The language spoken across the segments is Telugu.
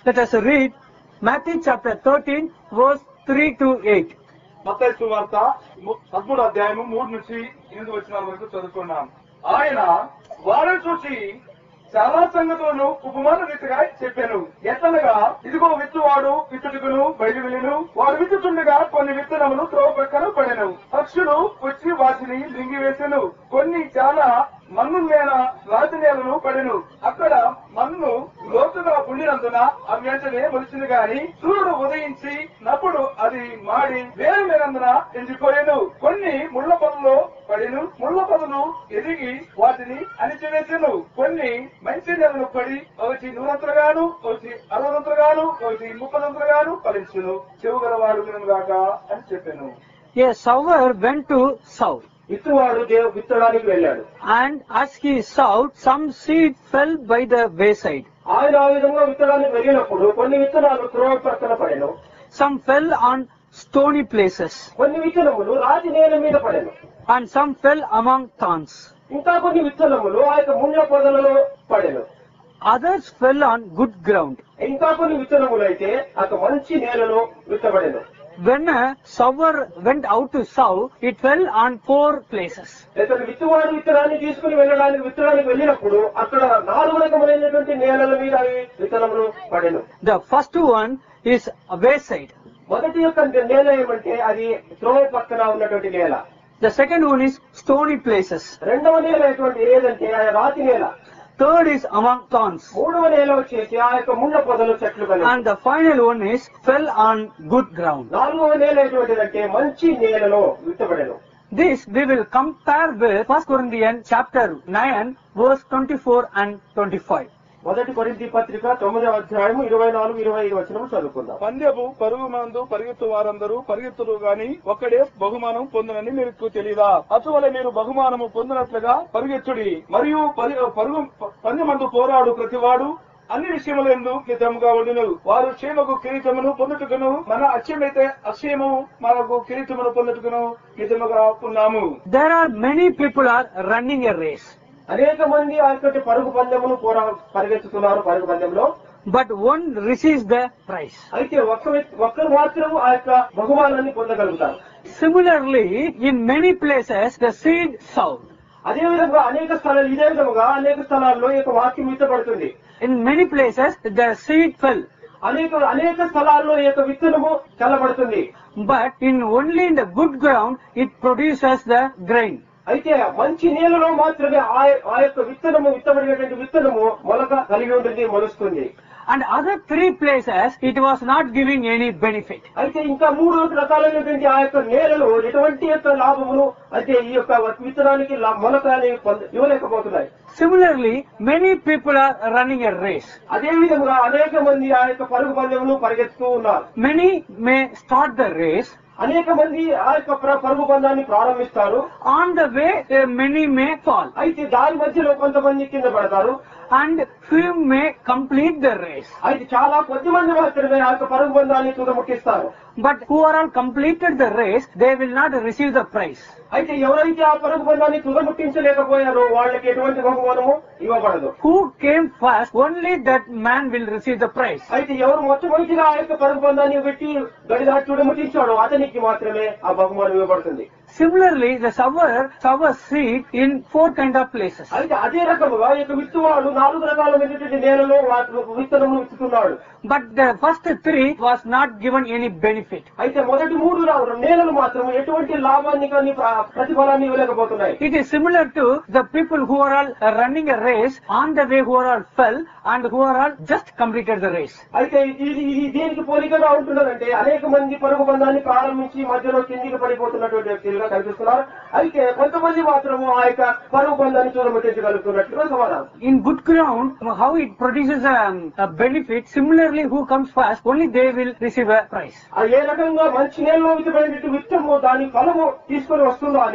Let us read Matthew chapter 13, verse 3 to 8. మత్తయి వార్త పదమూడు అధ్యాయము మూడు నుంచి ఎనిమిది వచ్చిన వరకు చదువుకున్నాం ఆయన వారిని చూసి చాలా సంగతులను ఉపమాన రీతిగా చెప్పాను ఎట్లనగా ఇదిగో విత్తువాడు విత్తుడుకును బయలు వెళ్ళను వాడు విత్తుతుండగా కొన్ని విత్తనములు త్రోవ ప్రక్కన పడెను పక్షులు వచ్చి వాటిని మింగివేసెను కొన్ని చాలా మన్ను నేల రాతి నేలను పడెను అక్కడ మన్ను లోతుగా ఉండినందున అవి వెంటనే మొలిచింది గాని సూర్యుడు ఉదయించి నప్పుడు అది మాడి వేరు లేనందున ఎండిపోయాను కొన్ని ముళ్ళ పొదలో పడిను ముళ్ళ పొదలు ఎదిగి వాటిని అణిచివేసాను కొన్ని మంచి నెలలు పడి ఒకటి నూరంతలుగాను ఒకటి అరవదంతలుగాను ఒకటి ముప్పదంతలుగాను ఫలించును చెవుగల వాడు గాక అని చెప్పాను A sower went to sow. విత్తువాడు దేవు విత్తడానికి వెళ్ళాడు And as he sowed, some seed fell by the wayside. ఆయన ఆ విధంగా విత్తడానికి వెళ్ళినప్పుడు కొన్ని విత్తనాలు త్రోవ ప్రక్కన పడెను Some fell on stony places. కొన్ని విత్తనములు రాతి నేల మీద పడెను And some fell among thorns. ఇంకా కొన్ని విత్తనములు ఆ యొక్క ముళ్ళ పొదలలో పడెను Others fell on good ground. ఇంకా కొన్ని విత్తనములు అయితే ఆ యొక్క మంచి నేలలో విత్తబడెను When a sower went out to sow, it fell on four places. ఇతను విత్తువాడు విత్తనాన్ని తీసుకుని వెళ్ళడానికి విత్తనానికి వెళ్ళినప్పుడు అక్కడ నాలుగు రకములైనటువంటి నేలల మీద అవి విత్తనములు పడెను The first one is a wayside. మొదటి యొక్క నేల ఏమంటే అది త్రోవ పక్కన ఉన్నటువంటి నేల The second one is stony places. రెండవ నేల ఎటువంటి ఏదంటే ఆ రాతి నేల Third is among thorns. మూడవ నేల వచ్చేసి ఆ యొక్క ముళ్ళ పొదలు చెట్లు కలిగి And the final one is fell on good ground. నాలుగవ నేల ఎటువంటిదంటే మంచి నేలలో విత్తబడెను This we will compare with 1 Corinthians chapter 9 verse 24 and 25. మొదటి కొరింథీ పత్రిక తొమ్మిదవ అధ్యాయం ఇరవై నాలుగు ఇరవై ఐదు వచ్చిన చదువుకుందాం పందెపు పరుగు మందు పరిగెత్తు వారందరూ పరిగెత్తురు గాని ఒక్కడే బహుమానం పొందునని మీకు తెలియదా అటువల మీరు బహుమానము పొందినట్లుగా పరిగెత్తుడి మరియు పరి- పరుగు పందెమందు పోరాడు ప్రతివాడు అన్ని విషయములందు హితముగా ఉండును వారు క్షేమకు కిరీటమును పొందుటకును మన అక్షయమైతే అక్షయము మనకు కిరీటమును పొందుటకును హితముగా ఉన్నాము There are many people are running a race, అనేక మంది ఆ యొక్క పరుగు పందెమును పోరా పరిగెత్తుతున్నారు పరుగు పందెంలో but one receives the prize. అయితే ఒక్క వ్యక్తి- ఒక్కరు మాత్రం ఆ యొక్క బహుమానాన్ని పొందగలుగుతారు Similarly, in many places the seed sown. అదే విధంగా అనేక స్థలాలు ఇదే విధంగా అనేక స్థలాల్లో ఈ యొక్క వాక్యం విత్తబడుతుంది In many places the seed fell, అనేక అనేక స్థలాల్లో ఈ యొక్క విత్తనము చల్లబడుతుంది but in only in the good ground it produces the grain. అయితే మంచి నేలలో మాత్రమే ఆ ఆ యొక్క విత్తనము విత్తబడినటువంటి విత్తనము మొలక కలిగి ఉంటుంది మొలుస్తుంది And other three places it was not giving any benefit. అయితే ఇంకా మూడు రకాలైనటువంటి ఆ యొక్క నేలలు ఎటువంటి యొక్క లాభమును అయితే ఈ యొక్క విత్తనానికి లా- మొలక అనేవి పొంద- ఇవ్వలేకపోతున్నాయి Similarly, many people are running a race. అదే విధంగా అనేక మంది ఆ యొక్క పరుగు పందెమును పరిగెత్తుతూ ఉన్నారు Many may start the race. అనేక మంది ఆ యొక్క ప్ర- పరుగు పందాన్ని ప్రారంభిస్తారు On the way, uh, many may fall. అయితే దాని మధ్యలో కొంతమంది కింద పడతారు And few may complete the race. అయితే చాలా కొద్ది మంది మాత్రమే ఆ యొక్క పరుగు పందాన్ని తుదముట్టిస్తారు But who are all completed the race, they will not receive the prize. అయితే ఎవరైతే ఆ పరుగు పందాన్ని తుదముట్టించలేకపోయారో వాళ్ళకి ఎటువంటి బహుమానము ఇవ్వబడదు Who came first, only that man will receive the prize. అయితే ఎవరు మొట్టమొదటిగా ఆ యొక్క పరుగు పందాన్ని పెట్టి గడిదాటి తుదముట్టించాడో అతనికి మాత్రమే ఆ బహుమానం ఇవ్వబడుతుంది Similarly, the sower sows seed in four kind of places. అయితే అదే రకముగా ఈ యొక్క విత్తువాడు నాలుగు రకాలైనటువంటి నేలలో వాటి విత్తనములు విత్తుతున్నాడు But the first three was not given any benefit. అయితే మొదటి మూడు రా- నేలలు మాత్రం ఎటువంటి లాభాన్ని కానీ ప్ర- ప్రతిఫలాన్ని ఇవ్వలేకపోతున్నాయి It is similar to the people who are all uh, running a race on the way who are all fell and who are all just completed the race. అయితే ఇది ఇది దేనికి పోలికగా ఉంటున్నదంటే అనేక మంది పరుగు బంధాన్ని ప్రారంభించి మధ్యలో కిందికి పడిపోతున్నటువంటి వ్యక్తులుగా కనిపిస్తున్నారు అయితే కొంతమంది మాత్రము ఆ యొక్క పరుగు బంధాన్ని చూడముట్టించగలుగుతున్నట్లుగా సమాధానం In good ground, how it produces um, a benefit, similarly who comes first, only they will receive a prize. ఆ ఏ రకంగా మంచి నేలలో విత్తబడినట్టు విత్తము దాని ఫలము తీసుకొని వస్తుందో ఆ నేల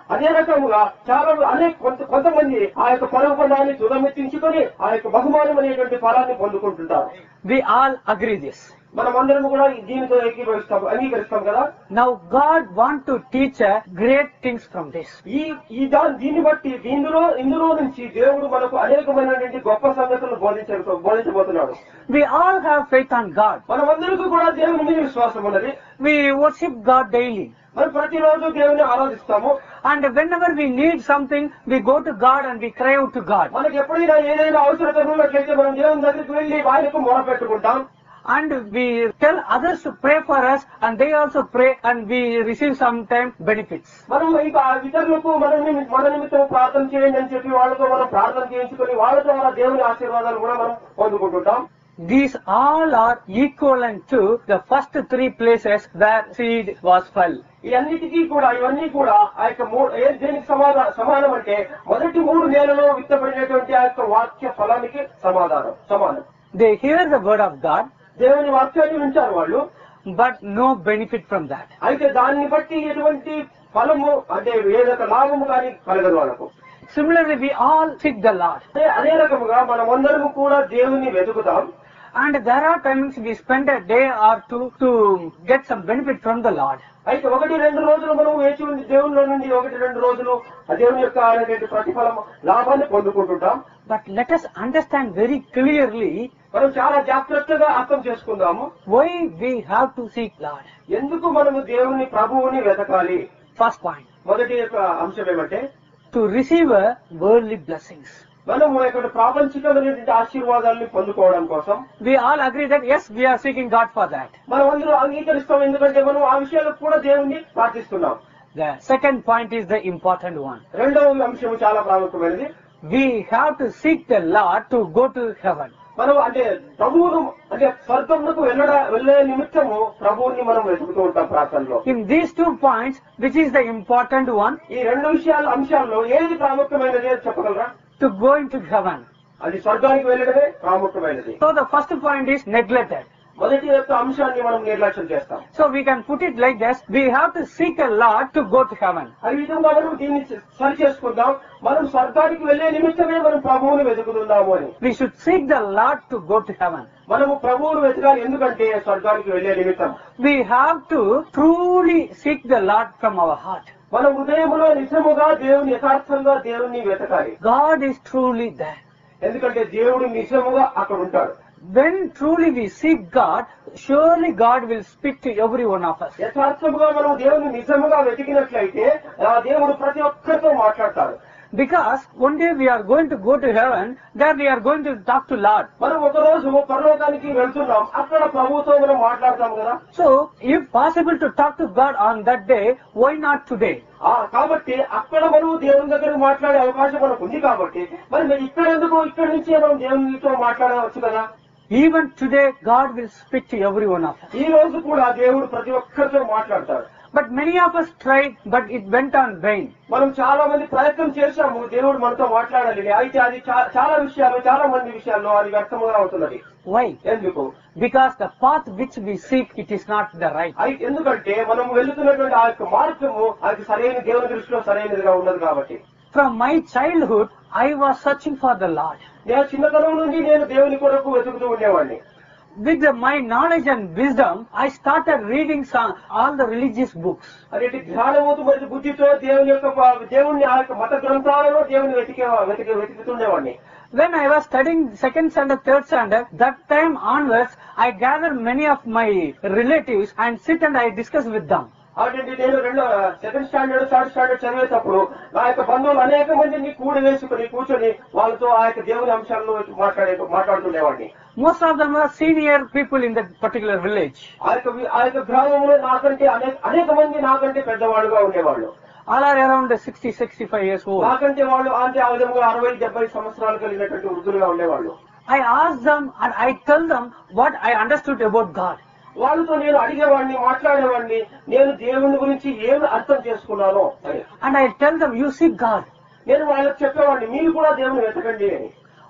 అదే రకముగా చాలా అనేక కొంత కొంతమంది ఆ యొక్క పరుగు పందాన్ని చుదమెత్తించుకొని ఆ యొక్క బహుమానం అనేటువంటి ఫలాన్ని పొందుకుంటుంటారు We all agree this. మనమందరం కూడా దీనితో ఏకీభవిస్తాం అంగీకరిస్తాం కదా Now God want to teach uh, great things from this. ఈ ఈ దా దీన్ని బట్టి దీనిలో ఇందులో నుంచి దేవుడు మనకు అనేకమైనటువంటి గొప్ప సంగతులను బోధించ బోధించబోతున్నాడు We all have faith on God. మనమందరికీ కూడా దేవుని మీద విశ్వాసం ఉన్నది We worship God daily. మనం ప్రతిరోజు దేవుని ఆరాధిస్తాము And whenever we need something, we go to God and we cry out to God. మనకి ఎప్పుడైనా ఏదైనా అవసరత ఉన్నట్లయితే మనం దేవుని దగ్గరికి వెళ్లి ఆయనకు మొర పెట్టుకుంటాం And we tell others to pray for us and they also pray and we receive sometimes benefits. మనం ఇంకా ఇతరులకు మన నిమి- మన నిమిత్తం ప్రార్థన చేయండి అని చెప్పి వాళ్ళతో మనం ప్రార్థన చేయించుకొని వాళ్ళ ద్వారా దేవుని ఆశీర్వాదాలు కూడా మనం పొందుకుంటుంటాం These all are equivalent to the first three places where seed was fell. ఈ అన్నిటికీ కూడా ఇవన్నీ కూడా ఆ యొక్క మూడు ఏ దేనికి సమాధానం సమానం అంటే మొదటి మూడు నెలలో విత్తబడినటువంటి ఆ యొక్క వాక్య ఫలానికి సమాధానం సమానం They hear the word of God, దేవుని వాక్యాన్ని వింటారు వాళ్ళు but no benefit from that. అయితే దాన్ని బట్టి ఎటువంటి ఫలము అంటే ఏదొక లాభము కానీ కలగదు వాళ్ళకు Similarly, we all seek the Lord. అదే అదే రకముగా మనమందరము కూడా దేవుని వెతుకుతాం And there are times we spend a day or two to get some benefit from the Lord. అయితే ఒకటి రెండు రోజులు మనం వేచి ఉంది దేవునిలో నుండి ఒకటి రెండు రోజులు ఆ దేవుని యొక్క అనేటువంటి ప్రతిఫలం లాభాన్ని పొందుకుంటుంటాం But let us understand very clearly మనం చాలా జాగ్రత్తగా అర్థం చేసుకుందాము why we have to seek Lord. ఎందుకు మనము దేవుని ప్రభువుని వెతకాలి First point, మొదటి యొక్క అంశం ఏమంటే to receive a worldly blessings. మనము ఇక్కడ ప్రాపంచికమైనటువంటి ఆశీర్వాదాలని పొందుకోవడం కోసం We all agree that yes, we are seeking God for that. మనం అందరూ అంగీకరిస్తాం ఎందుకంటే మనం ఆ విషయాలకు కూడా దేవుణ్ణి ప్రార్థిస్తున్నాం The second point is the important one. రెండవ అంశం చాలా ప్రాముఖ్యమైనది We have to seek the Lord to go to heaven. మనం అంటే ప్రభువును అంటే స్వర్గమునకు వెళ్ళడ వెళ్ళే నిమిత్తము ప్రభువుని మనం వెతుకుతూ ఉంటాం ప్రార్థనలో In these two points, which is the important one, ఈ రెండు విషయాల అంశాల్లో ఏది ప్రాముఖ్యమైనది అని చెప్పగలరా to go into heaven. అది స్వర్గానికి వెళ్ళడమే ప్రాముఖ్యమైనది So the first point is neglected. మొదటి యొక్క అంశాన్ని మనం నిర్లక్ష్యం చేస్తాం So we can put it like this, we have to seek a Lord to go to heaven. ఈ విధంగా మనం దీన్ని సరి చేసుకుందాం మనం స్వర్గానికి వెళ్ళే నిమిత్తమే మనం ప్రభువుని వెతుకుతున్నాము అని We should seek the Lord to go to heaven. మనము ప్రభువును వెతకాలి ఎందుకంటే స్వర్గానికి వెళ్ళే నిమిత్తం We have to truly seek the Lord from our heart. మన హృదయములో నిజముగా దేవుని యథార్థంగా దేవుణ్ణి వెతకాలి God is truly there. ఎందుకంటే దేవుడు నిజముగా అక్కడ ఉంటాడు When truly we seek God, surely God will speak to every one of us. యథార్థముగా మనం దేవుని నిజముగా వెతికినట్లయితే ఆ దేవుడు ప్రతి ఒక్కరితో మాట్లాడతాడు Because one day we are going to go to heaven, there we are going to talk to Lord. మనం ఒక రోజు పరలోకానికి వెళ్తున్నాం అక్కడ ప్రభువుతో మనం మాట్లాడతాం కదా So, if possible to talk to God on that day, why not today? ఆ కాబట్టి అక్కడ మనం దేవుని దగ్గర మాట్లాడే అవకాశం మనకు ఉంది కాబట్టి మరి మేము ఇక్కడ ఎందుకు ఇక్కడ నుంచే మనం దేవునితో మాట్లాడవచ్చు కదా Even today, God will speak to every one of us. ఈ రోజు కూడా దేవుడు ప్రతి ఒక్కరితో మాట్లాడతాడు But many of us tried, but it went on vain. మనం చాలా మంది ప్రయత్నం చేశాము దేవుడు మనతో మాట్లాడాలి అయితే అది చా- చాలా విషయాలు చాలా మంది విషయాల్లో అది వ్యర్థముగా అవుతున్నది Why? ఎందుకు Because the path which we seek, it is not the right. అయితే ఎందుకంటే మనం వెళుతున్నటువంటి ఆ యొక్క మార్గము అది సరైన దేవుని దృష్టిలో సరైనదిగా ఉన్నది కాబట్టి From my childhood, I was searching for the Lord. నేను చిన్నతనం నుండి నేను దేవుని కొరకు వెతుకుతూ ఉండేవాడిని With the- my knowledge and wisdom, I started reading some, all the religious books. అదేంటి జ్ఞానమూతు మరియు బుద్ధితో దేవుని యొక్క ప- దేవుని ఆ యొక్క మత గ్రంథాలలో దేవుని వెతికే వెతికి వెతుకుతుండేవాడిని When I was studying second standard, third standard, that time onwards, I gathered many of my relatives and sit and I discuss with them. అటువంటి నేను రెండో సెకండ్ స్టాండర్డ్ థర్డ్ స్టాండర్డ్ చదివేటప్పుడు నా యొక్క బంధువులు అనేక మందిని కూడి వేసుకుని కూర్చొని వాళ్ళతో ఆ యొక్క దేవుని అంశాలను మాట్లాడే మాట్లాడుతుండేవాడిని Most of them were senior people in that particular village. ఆ యొక్క వి- ఆ యొక్క గ్రామంలో నాకంటే అనేక అనేక మంది నాకంటే పెద్దవాళ్ళుగా ఉండేవాళ్ళు All are around 60, 65 years old. నాకంటే వాళ్ళు అంటే ఆ విధంగా అరవై డెబ్బై సంవత్సరాలు కలిగినటువంటి వృద్ధులుగా ఉండేవాళ్ళు I asked them and I tell them what I understood about God. వాళ్ళతో నేను అడిగేవాడిని మాట్లాడేవాడిని నేను దేవుని గురించి ఏమి అర్థం చేసుకున్నానో అని And I tell them, you seek God. నేను వాళ్ళకి చెప్పేవాడిని మీరు కూడా దేవుని వెతకండి అని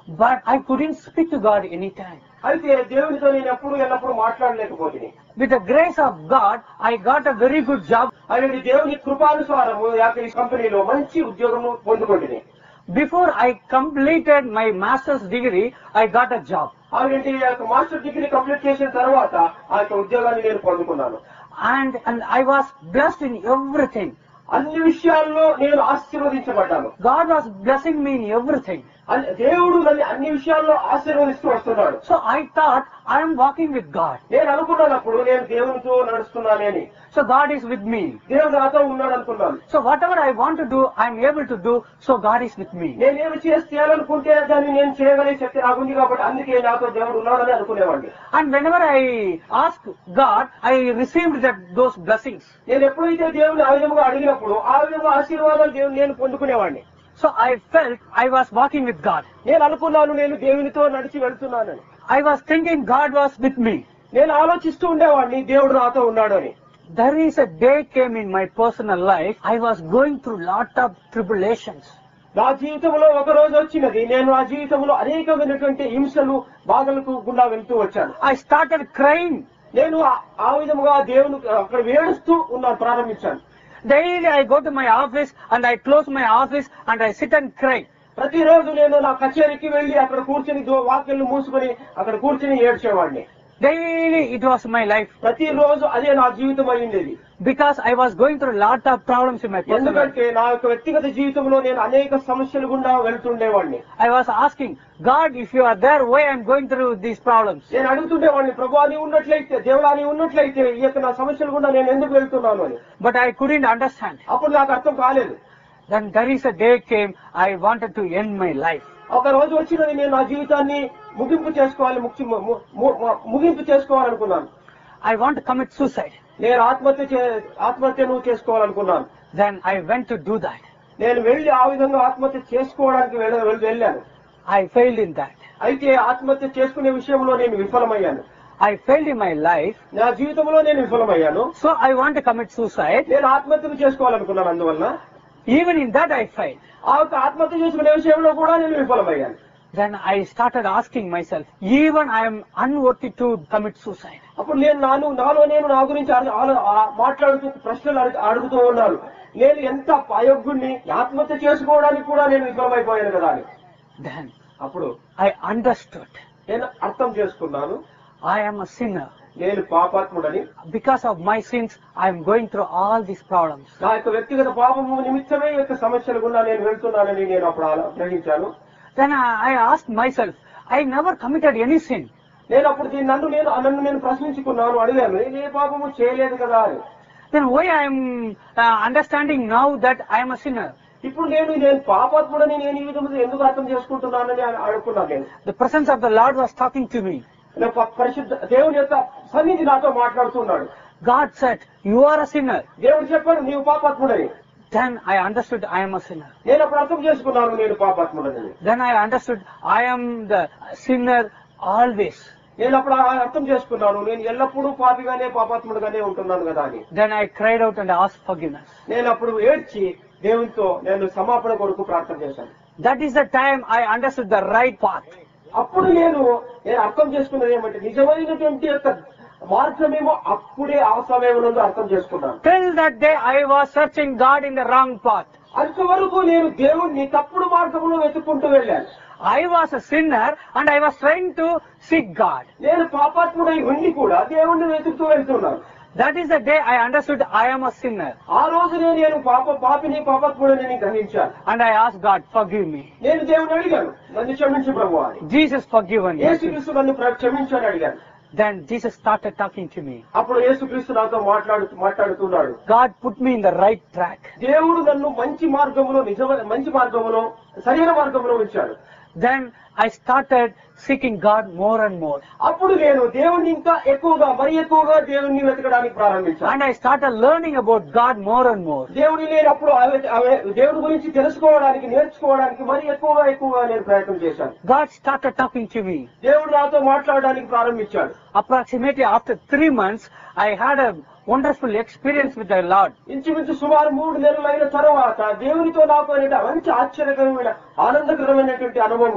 but I couldn't speak to God anytime. అయితే దేవునితో నేను ఎప్పుడు ఎల్లప్పుడూ మాట్లాడలేకపోతుంది With the grace of God, I got a very good job. అలాంటి దేవుని కృపానుసారము యాకరి కంపెనీలో మంచి ఉద్యోగము పొందుకుంటుంది Before I completed my master's degree, I got a job. అలాంటి ఆ యొక్క మాస్టర్ డిగ్రీ కంప్లీట్ చేసిన తర్వాత ఆ యొక్క ఉద్యోగాన్ని నేను పొందుకున్నాను And, and I was blessed in everything. అన్ని విషయాల్లో నేను ఆశీర్వదించబడ్డాను God was blessing me in everything. అన్ని- దేవుడు నన్ను అన్ని విషయాల్లో ఆశీర్వదిస్తూ వస్తున్నాడు So I thought I am walking with God. నేను అనుకున్నప్పుడు నేను దేవునితో నడుస్తున్నానని So God is with me. దేవుడు నాతో ఉన్నాడు అనుకున్నాను So whatever I want to do, I am able to do. So God is with me. నేనేమి చేసి చేయాలనుకుంటే దాన్ని నేను చేయగలిగే శక్తి నాకుంది కాబట్టి అందుకే నాతో దేవుడు ఉన్నాడని అనుకునేవాడిని And whenever I ask God, I received that those blessings. నేను ఎప్పుడైతే దేవుని ఆ విధంగా అడిగినప్పుడు ఆ విధంగా ఆశీర్వాదాలు దేవుని నేను పొందుకునేవాడిని So I felt I was walking with God. నేను అనుకున్నాను నేను దేవునితో నడిచి వెళ్తున్నానని I was thinking God was with me. నేను ఆలోచిస్తూ ఉండేవాడిని దేవుడు నాతో ఉన్నాడు అని There is a day came in my personal life. I was going through lot of tribulations. నా జీవితంలో ఒక రోజు వచ్చినది నేను నా జీవితంలో అనేకమైనటువంటి హింసలు బాధలకు గుండా వెళ్తూ వచ్చాను I started crying. నేను ఆ- ఆ విధముగా దేవుని అక్కడ వేడుస్తూ ఉన్నాను ప్రారంభించాను Daily I go to my office and I close my office and I sit and cry. ప్రతిరోజు నేను నా కచేరీకి వెళ్లి అక్కడ కూర్చొని దో- వాక్యలు మూసుకొని అక్కడ కూర్చొని ఏడ్చేవాడిని Daily it was my life ప్రతిరోజు అదే నా జీవితం అయ్యిండేది because I was going through lot of problems in my personal life. ఎందుకంటే నా యొక్క వ్యక్తిగత జీవితంలో నేను అనేక సమస్యలు గుండా వెళ్తుండేవాడిని I was asking God, if you are there, why I'm going through these problems? నేను అడుగుతుండేవాడిని ప్రభు అని ఉన్నట్లయితే దేవుడా నీ ఉన్నట్లయితే ఈ యొక్క నా సమస్యలు గుండా నేను ఎందుకు వెళ్తున్నాను అని But I couldn't understand. అప్పుడు నాకు అర్థం కాలేదు Then there is a day came, I wanted to end my life. ఒక రోజు వచ్చినది నేను నా జీవితాన్ని ముగింపు చేసుకోవాలి ముఖ్య- ము- ము- ము- ముగింపు చేసుకోవాలనుకున్నాను I want to commit suicide. నేను ఆత్మహత్య చే- ఆత్మహత్యను చేసుకోవాలనుకున్నాను Then I went to do that. నేను వెళ్లి ఆ విధంగా ఆత్మహత్య చేసుకోవడానికి వెళ్ళ- వెళ్ళ- వెళ్ళాను I failed in that. అయితే ఆత్మహత్య చేసుకునే విషయంలో నేను విఫలమయ్యాను I failed in my life. నా జీవితంలో నేను విఫలమయ్యాను So I want to commit suicide. నేను ఆత్మహత్యను చేసుకోవాలనుకున్నాను అందువల్ల Even in that I failed. ఆ యొక్క ఆత్మహత్య చేసుకునే విషయంలో కూడా నేను విఫలమయ్యాను Then I started asking myself, even I am unworthy to commit suicide. అప్పుడు నేను నాను నాలో నేను నా గురించి ఆలో- ఆలో- ఆ- మాట్లాడుతూ ప్రశ్నలు అడుగు- అడుగుతూ ఉన్నాను నేను ఎంత అయోగ్యుణ్ణి ఆత్మహత్య చేసుకోవడానికి కూడా నేను విఫలమైపోయాను కదా అని Then అప్పుడు I understood నేను అర్థం చేసుకున్నాను I am a sinner. నేను పాపాత్ముడని Because of my sins, I am going through all these problems. నా యొక్క వ్యక్తిగత పాపము నిమిత్తమే ఈ యొక్క సమస్యలు గుండా నేను వెళ్తున్నానని నేను అప్పుడు ఆలో- గ్రహించాను Then I, I asked myself, I never committed any sin. నేను అప్పుడు దీన్ని నన్ను నేను నన్ను నేను ప్రశ్నించుకున్నాను అడిగాను నేను ఏ పాపము చేయలేదు కదా అని Then why I am uh, understanding now that I am a sinner? ఇప్పుడు నేను నేను పాపాత్ముడని నేను ఈ విధంగా ఎందుకు అర్థం చేసుకుంటున్నానని అ- అనుకున్నాను నేను The presence of the Lord was talking to me. నేను ప- పరిశుద్ధ దేవుని యొక్క సన్నిధి నాతో మాట్లాడుతున్నాడు God said, you are a sinner. దేవుడు చెప్పాడు నీవు పాపాత్ముడని Then I understood I am a sinner. నేను అప్పుడు అర్థం చేసుకున్నాను నేను పాపాత్ముడని Then I understood I am the sinner always. నేను అప్పుడు ఆ- అర్థం చేసుకున్నాను నేను ఎల్లప్పుడూ పాపిగానే పాపాత్ముడుగానే ఉంటున్నాను కదా అని Then I cried out and asked forgiveness. నేను అప్పుడు ఏడ్చి దేవునితో నేను సమాపణ కొరకు ప్రార్థన చేశాను That is the time I understood the right path. అప్పుడు నేను నేను అర్థం చేసుకున్నది ఏమంటే నిజమైనటువంటి యొక్క మార్గమేమో అప్పుడే ఆ సమయంలో అర్థం చేసుకున్నాను Till that day I was searching God in the wrong path. అంతవరకు నేను దేవుణ్ణి తప్పుడు మార్గంలో వెతుక్కుంటూ వెళ్ళాను I was a sinner and I was trying to seek God. నేను పాపాత్ముడై ఉండి కూడా దేవుణ్ణి వెతుకుతూ వెళ్తున్నాను That is the day I understood I am a sinner. ఆ రోజునే నేను పాప పాపిని పాపాత్ముడని గ్రహించాను And I asked God, forgive me. నేను దేవుని అడిగాను నన్ను క్షమించు ప్రభు అని Jesus forgiven me. యేసుక్రీస్తు నన్ను ప్ర- క్షమించు అని అడిగాను Then Jesus started talking to me. అప్పుడు యేసుక్రీస్తు నాతో మాట్లాడు మాట్లాడుతున్నాడు God put me in the right track. దేవుడు నన్ను మంచి మార్గంలో నిజమైన మంచి మార్గంలో సరైన మార్గంలో ఉంచాడు Then I started seeking God more and more. అప్పుడు నేను దేవుణ్ణి ఇంకా ఎక్కువగా మరి ఎక్కువగా దేవుణ్ణి వెతకడానికి ప్రారంభించాను And I started learning about God more and more. దేవుని నేను అప్పుడు అవ- అవ- దేవుడి గురించి తెలుసుకోవడానికి నేర్చుకోవడానికి మరి ఎక్కువగా ఎక్కువగా నేను ప్రయత్నం చేశాను God started talking to me. దేవుడు నాతో మాట్లాడడానికి ప్రారంభించాడు Approximately after three months, I had a wonderful experience with the Lord. ఇంచుమించు సుమారు మూడు నెలలు అయిన తర్వాత దేవునితో నాకు అనేట మంచి ఆశ్చర్యకరమైన ఆనందకరమైనటువంటి అనుభవం కలిగింది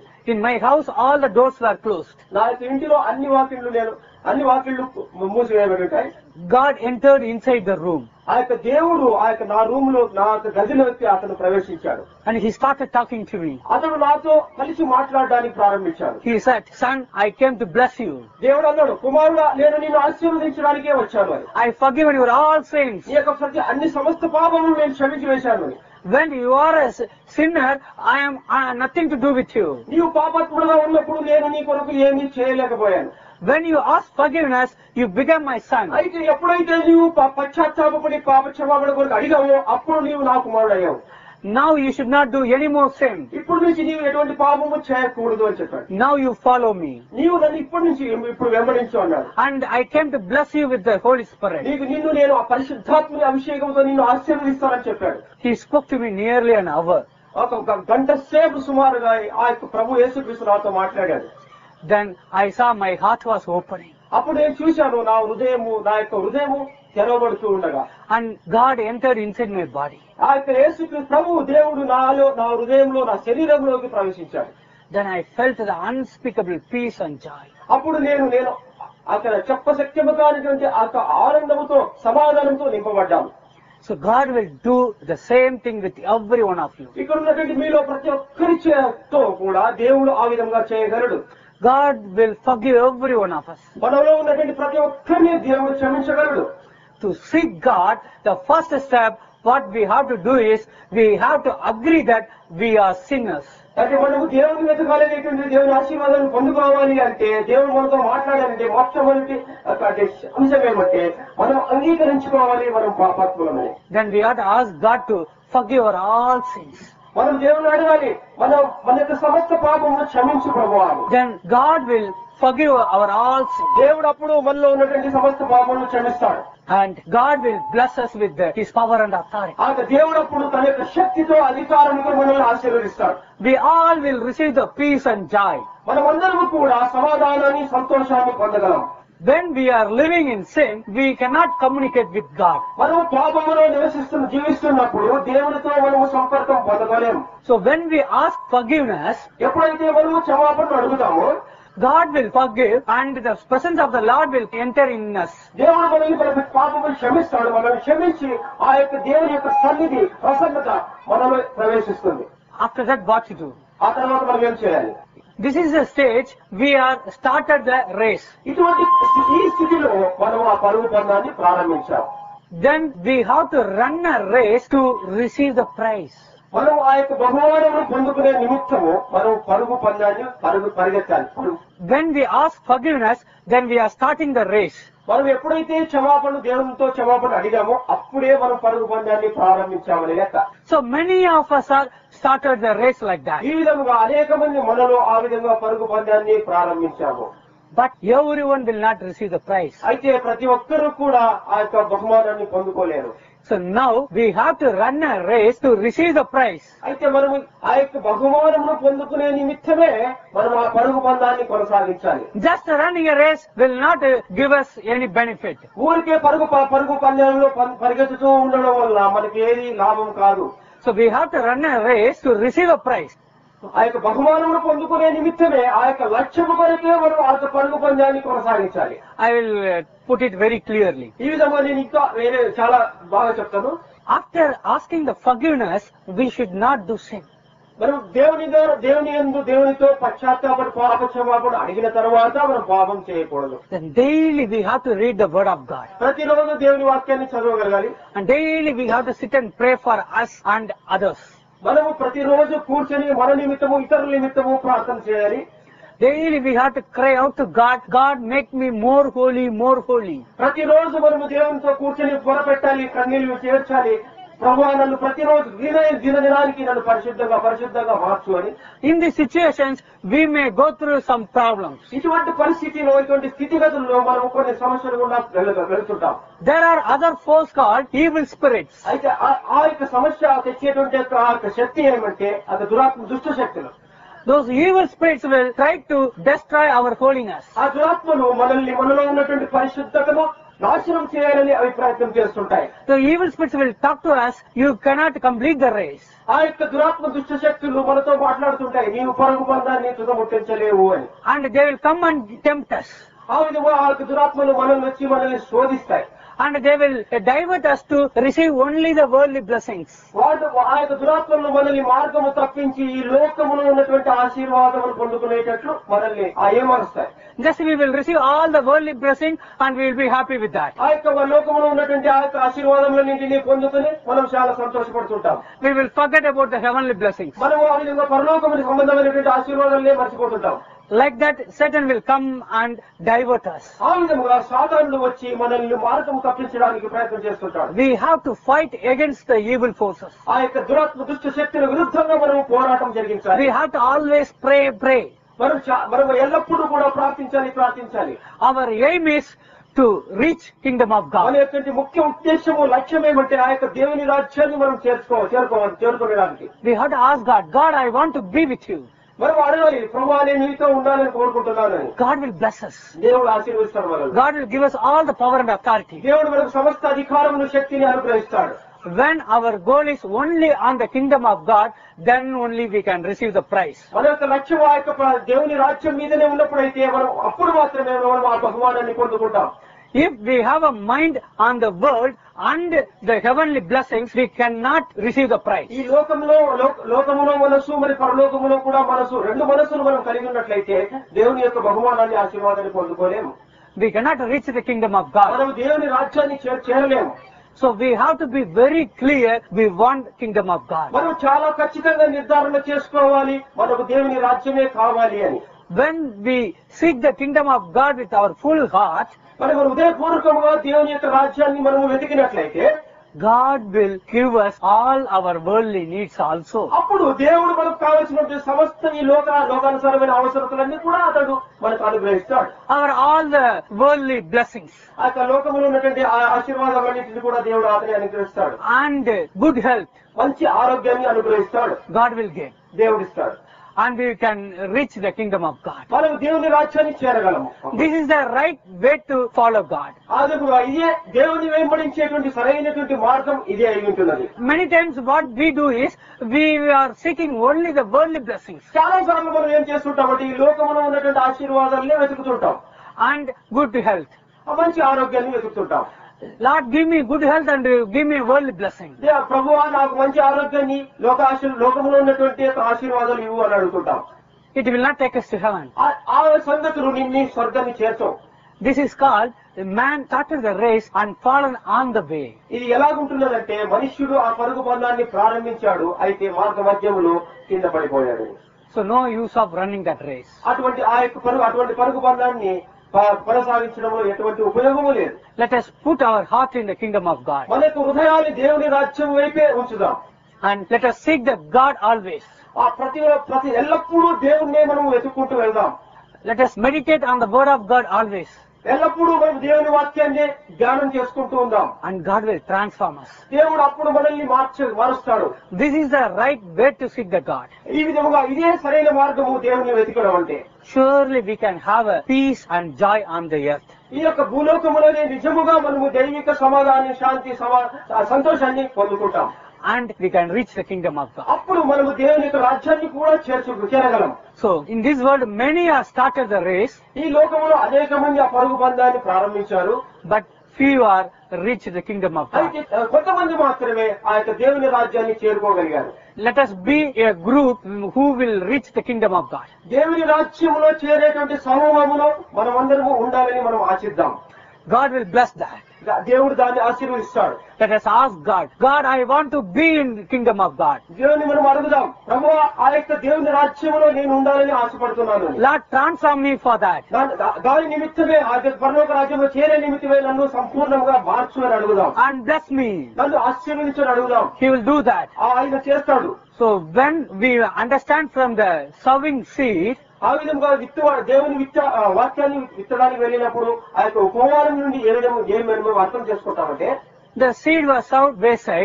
In my house, all the doors were closed. నా యొక్క ఇంటిలో అన్ని వాకిళ్ళు నేను అన్ని వాకిళ్ళు మూసివేయబడి ఉంటాయి God entered inside the room ఆ యొక్క దేవుడు ఆ యొక్క నా రూమ్ లో నా యొక్క గదిలోకి అతను ప్రవేశించాడు and he started talking to me. అతడు నాతో కలిసి మాట్లాడడానికి ప్రారంభించాడు He said, Son, I came to bless you. దేవుడు అన్నాడు కుమారుడా నేను నిన్ను ఆశీర్వదించడానికే వచ్చాను అని I forgiven your all sins. నీ యొక్క ప్రతి అన్ని సమస్త పాపములు నేను క్షమించి వేశాను అని When you are a s- sinner, I am I have nothing to do with you. నీవు పాపత్ముడుగా ఉన్నప్పుడు నేను నీ కొరకు ఏమీ చేయలేకపోయాను When you ask forgiveness, you become my son. అయితే ఎప్పుడైతే నీవు ప- పశ్చాత్తాపడి పాప క్షమాపణ కొరకు అడిగావో అప్పుడు నీవు నా కుమారుడు అయ్యావు Now you should not do any more sin. ఇప్పుడు నుంచి నీవు ఎటువంటి పాపము చేయకూడదు అని చెప్పాడు Now you follow me. నీవు నన్ను ఇప్పటి నుంచి ఇప్పుడు వెంబడించు అన్నాడు And I came to bless you with the Holy Spirit. నీకు నిన్ను నేను ఆ పరిశుద్ధాత్మని అభిషేకంతో నిన్ను ఆశీర్వదిస్తానని చెప్పాడు He spoke to me nearly an hour. ఒక ఒక గంట సేపు సుమారుగా ఆ యొక్క ప్రభు యేసుక్రీస్తు నాతో మాట్లాడాడు Then I saw my heart was opening. అప్పుడు నేను చూశాను నా హృదయము నా యొక్క హృదయము తెరవబడుతూ ఉండగా And God entered inside my body. ఆ యొక్క యేసుక్రీస్తు ప్రభు దేవుడు నాలో నా హృదయంలో నా శరీరంలోకి ప్రవేశించాడు Then I felt the unspeakable peace and joy. అప్పుడు నేను నేను అక్కడ చెప్పశక్యము కానిటువంటి ఆ యొక్క ఆనందముతో సమాధానంతో నింపబడ్డాను So God will do the same thing with every one of you. ఇక్కడ ఉన్నటువంటి మీలో ప్రతి ఒక్కరి చేతో కూడా దేవుడు ఆ విధంగా చేయగలడు God will forgive every one of us. మనలో ఉన్నటువంటి ప్రతి ఒక్కరిని దేవుడు క్షమించగలడు To seek God, the first step, what we have to do is, we have to agree that we are sinners. అంటే మనము దేవుని వెతకాలనేటువంటి దేవుని ఆశీర్వాదాన్ని పొందుకోవాలి అంటే దేవుడు మనతో మాట్లాడాలంటే మొట్టమొదటి ఒక అంటే అంశం ఏమంటే మనం అంగీకరించుకోవాలి మనం పాపాత్ములమని Then we have to ask God to forgive our all sins. మనం దేవుని అడగాలి మనం మన యొక్క సమస్త పాపమును క్షమించు ప్రభు అని Then God will forgive our all sins. దేవుడు అప్పుడు మనలో ఉన్నటువంటి సమస్త పాపములను క్షమిస్తాడు And God will bless us with the, His power and authority. ఆ యొక్క దేవుడు అప్పుడు తన యొక్క శక్తితో అధికారంతో మనల్ని ఆశీర్వదిస్తాడు We all will receive the peace and joy. మనమందరము కూడా సమాధానాన్ని సంతోషాన్ని పొందగలం When we are living in sin, we cannot communicate with God. మనము పాపములో నివసిస్తున్న జీవిస్తున్నప్పుడు దేవునితో మనము సంపర్కం పొందగలేము So when we ask forgiveness, ఎప్పుడైతే మనము క్షమాపణ అడుగుతామో God will forgive and the presence of the Lord will enter in us. దేవుడు మనల్ని మన పాపములు క్షమిస్తాడు మనల్ని క్షమించి ఆ యొక్క దేవుని యొక్క సన్నిధి ప్రసన్నత మనలో ప్రవేశిస్తుంది After that, what to do? ఆ తర్వాత మనం ఏం చేయాలి This is the stage we are started the race. ఇటువంటి ఈ స్థితిలో మనం ఆ పరుగు పందాన్ని ప్రారంభించాం Then we have to run a race to receive the prize. మనం ఆ యొక్క బహుమానము పొందుకునే నిమిత్తము మనం పరుగు పందాన్ని పరుగు పరిగెత్తాలి పరుగు. When we ask forgiveness, then we are starting the race. మనం ఎప్పుడైతే క్షమాపణ దేవునితో క్షమాపణ అడిగామో అప్పుడే మనం పరుగు పందాన్ని ప్రారంభించామని లెక్క So many of us are started the race like that. ఈ విధంగా అనేక మంది మనలో ఆ విధంగా పరుగు పందాన్ని ప్రారంభించాము But everyone will not receive the prize. అయితే ప్రతి ఒక్కరూ కూడా ఆ యొక్క బహుమానాన్ని పొందుకోలేరు So now we have to run a race to receive the prize. అయితే మనము ఆ యొక్క బహుమానమును పొందుకునే నిమిత్తమే మనం ఆ పరుగు పందాన్ని కొనసాగించాలి Just running a race will not uh, give us any benefit. ఊరికే పరుగు ప- పరుగు పందాలలో పం- పరిగెత్తుతూ ఉండడం వల్ల మనకి ఏది లాభం కాదు So we have to run a race to receive a prize. ఆ యొక్క బహుమానమును పొందుకునే నిమిత్తమే ఆ యొక్క లక్ష్యము కొరకే మనం ఆ యొక్క పరుగు పందాన్ని కొనసాగించాలి I will uh, put it very clearly. ఈ విధంగా నేను ఇంకా వేరే చాలా బాగా చెప్తాను After asking the forgiveness, we should not do sin. మనం దేవుని ద్వారా దేవుని ఎందు దేవునితో పశ్చాత్తాపడి పాప క్షమాపణ అడిగిన తర్వాత మనం పాపం చేయకూడదు Then daily we have to read the word of God. ప్రతిరోజు దేవుని వాక్యాన్ని చదవగలగాలి And daily we have to sit and pray for us and others. మనము ప్రతిరోజు కూర్చొని మన నిమిత్తము ఇతరుల నిమిత్తము ప్రార్థన చేయాలి Daily we have to cry out to God, God make me more holy, more holy. ప్రతిరోజు మనము దేవునితో కూర్చొని పొరపెట్టాలి కన్నీళ్లు చేర్చాలి ప్రభు నన్ను ప్రతిరోజు దిన దిన దినానికి నన్ను పరిశుద్ధంగా పరిశుద్ధంగా మార్చు అని In these situations, we may go through some problems. ఇటువంటి పరిస్థితిలో ఇటువంటి స్థితిగతుల్లో మనం కొన్ని సమస్యలు గుండా వెళ- వెళుతుంటాం There are other foes called evil spirits. అయితే ఆ- ఆ యొక్క సమస్య తెచ్చేటువంటి యొక్క ఆ యొక్క శక్తి ఏమంటే అది దురాత్మ దుష్ట శక్తులు Those evil spirits will try to destroy our holiness. ఆ దురాత్మలు మనల్ని మనలో ఉన్నటువంటి పరిశుద్ధతను నాశనం చేయాలని అవి ప్రయత్నం చేస్తుంటాయి The evil spirits will talk to us, you cannot complete the race. ఆ యొక్క దురాత్మ దుష్ట శక్తులు మనతో మాట్లాడుతుంటాయి నీవు పరుగు బంధాన్ని తుదముట్టించలేవు అని And they will come and tempt us. ఆ విధంగా ఆ యొక్క దురాత్మలు మనల్ని వచ్చి మనల్ని శోధిస్తాయి And they will divert us to receive only the worldly blessings. వాళ్ళు ఆ యొక్క దురాత్మలను మనల్ని మార్గము తప్పించి ఈ లోకములో ఉన్నటువంటి ఆశీర్వాదములు పొందుకునేటట్లు మనల్ని ఆ ఏమరుస్తాయి Just we will receive all the worldly blessing and we will be happy with that. ఆ యొక్క లోకములో ఉన్నటువంటి ఆ యొక్క ఆశీర్వాదములన్నింటినీ పొందుకుని మనం చాలా సంతోషపడుతుంటాం We will forget about the heavenly blessings. మనము ఆ విధంగా పరలోకమునికి సంబంధమైనటువంటి ఆశీర్వాదాలనే మర్చిపోతుంటాం Like that, Satan will come and divert us. ఆ విధముగా సాధారణలు వచ్చి మనల్ని మార్గం తప్పించడానికి ప్రయత్నం చేస్తుంటాడు We have to fight against the evil forces. ఆ యొక్క దురాత్మ దుష్ట శక్తుల విరుద్ధంగా మనం పోరాటం జరిగించాలి We have to always pray, pray. మనం చా- మనం ఎల్లప్పుడూ కూడా ప్రార్థించాలి ప్రార్థించాలి Our aim is to reach kingdom of మన God. యొక్క ముఖ్య ఉద్దేశము లక్ష్యం ఏమంటే ఆ యొక్క దేవుని రాజ్యాన్ని మనం చేర్చుకో చేరుకోవాలి చేరుకోవడానికి We have to ask God, God, I want to be with you. మనం అడగాలి ప్రభా నేను నీతో ఉండాలని కోరుకుంటున్నానని God will bless us. దేవుడు ఆశీర్వదిస్తాడు మనల్ని God will give us all the power and authority. దేవుడు మనకు సమస్త అధికారమును శక్తిని అనుగ్రహిస్తాడు When our goal is only on the kingdom of God, then only we can receive the prize. మన యొక్క లక్ష్యం ఆ యొక్క ప్ర- దేవుని రాజ్యం మీదనే ఉన్నప్పుడైతే మనం అప్పుడు మాత్రమే మనం ఆ బహుమానాన్ని పొందుకుంటాం If we have a mind on the world and the heavenly blessings, we cannot receive the prize. ఈ లోకంలో లో- లోకములో మనసు మరి పరలోకములో కూడా మనసు రెండు మనసులు మనం కలిగి ఉన్నట్లయితే దేవుని యొక్క బహుమానాన్ని ఆశీర్వాదాన్ని పొందుకోలేము We cannot reach the kingdom of God. మనం దేవుని రాజ్యాన్ని చే- చేరలేము So we have to be very clear, we want kingdom of God. మనం చాలా ఖచ్చితంగా నిర్ధారణ చేసుకోవాలి మనకు దేవుని రాజ్యమే కావాలి అని When we seek the kingdom of God with our full heart, మరి మనం హృదయపూర్వకంగా దేవుని యొక్క రాజ్యాన్ని మనము వెతికినట్లయితే God will give us all our worldly needs also. అప్పుడు దేవుడు మనకు కావలసినటువంటి సమస్త ఈ లోక లోకానుసారమైన అవసరతలన్నీ కూడా అతడు మనకు అనుగ్రహిస్తాడు Our all the worldly blessings ఆ యొక్క లోకంలో ఉన్నటువంటి ఆ ఆశీర్వాదాలన్నింటినీ కూడా దేవుడు అతని అనుగ్రహిస్తాడు and good health, మంచి ఆరోగ్యాన్ని అనుగ్రహిస్తాడు God will give. దేవుడిస్తాడు And we can reach the kingdom of God. మనం దేవుని రాజ్యాన్ని చేరగలము This is the right way to follow God. అదుగా ఇదే దేవుని వెంబడించేటువంటి సరైనటువంటి మార్గం ఇదే అయి ఉంటున్నది Many times what we do is, we are seeking only the worldly blessings చాలా సార్లు మనం ఏం చేస్తుంటామంటే ఈ లోకంలో ఉన్నటువంటి ఆశీర్వాదాలనే వెతుకుతుంటాం and good health. ఆ మంచి ఆరోగ్యాన్ని వెతుకుతుంటాం Lord, give me good health and uh, give me worldly blessing. దే- ప్రభువా నాకు మంచి ఆరోగ్యాన్ని లోక ఆశీ లోకంలో ఉన్నటువంటి యొక్క ఆశీర్వాదాలు ఇవ్వు అని అడుగుతుంటాం It will not take us to heaven. ఆ- ఆ సంగతులు నిన్ను స్వర్గాన్ని చేర్చవు This is called the man started the race and fallen on the way. ఇది ఎలాగుంటున్నదంటే మనుష్యుడు ఆ పరుగు బంధాన్ని ప్రారంభించాడు అయితే మార్గ మధ్యములో కింద పడిపోయాడు So no use of running that race. అటువంటి ఆ యొక్క పరుగు అటువంటి పరుగు బంధాన్ని ప- కొనసాగించడంలో ఎటువంటి ఉపయోగము లేదు Let us put our heart in the kingdom of God. మన యొక్క హృదయాన్ని దేవుని రాజ్యం వైపే ఉంచుదాం And let us seek the God always. ఆ ప్రతి ప్రతి ఎల్లప్పుడూ దేవుణ్ణే మనం వెతుక్కుంటూ వెళ్దాం Let us meditate on the word of God always. ఎల్లప్పుడూ మనం దేవుని వాక్యాన్ని ధ్యానం చేసుకుంటూ ఉందాం And God will transform us. దేవుడు అప్పుడు మనల్ని మార్చ మారుస్తాడు This is the right way to seek the God. ఈ విధముగా ఇదే సరైన మార్గము దేవుని వెతకడం అంటే Surely we can have a peace and joy on the earth. ఈ యొక్క భూలోకములోనే నిజముగా మనము దైవిక సమాధానం శాంతి సమా ఆ సంతోషాన్ని పొందుకుంటాం And we can reach the kingdom of God. అప్పుడు మనము దేవుని యొక్క రాజ్యాన్ని కూడా చేర్చు చేరగలం So in this world, many have started the race, ఈ లోకములో అనేక మంది ఆ పరుగు బంధాన్ని ప్రారంభించారు but few are reached the kingdom of God. అయితే ఆ, కొంతమంది మాత్రమే ఆ యొక్క దేవుని రాజ్యాన్ని చేరుకోగలిగారు Let us be a group who will reach the kingdom of God. దేవుని రాజ్యములో చేరేటువంటి సమూహములో మనమందరము ఉండాలని మనం ఆశిద్దాం God will bless that. దా- దేవుడు దాన్ని ఆశీర్వదిస్తాడు Let us ask God, God, I want to be in the kingdom of God. దేవుని మనం అడుగుదాం ప్రభు ఆ యొక్క దేవుని రాజ్యములో నేను ఉండాలని ఆశపడుతున్నాను అని. Lord, transform me for that. దా- దా- దాని నిమిత్తమే ఆ యొక్క పరలోక రాజ్యంలో చేరే నిమిత్తమే నన్ను సంపూర్ణంగా మార్చు అని అడుగుదాం And bless me. నన్ను ఆశీర్వదించని అడుగుదాం He will do that. ఆ ఆయన చేస్తాడు So when we understand from the sowing seed, ఆ విధంగా విత్తు దేవుని విత్త ఆ వాక్యాన్ని విత్తడానికి వెళ్ళినప్పుడు ఆ యొక్క ఉపమానం నుండి ఏ విధంగా ఏం మనం అర్థం చేసుకుంటామంటే the seed was sowed wayside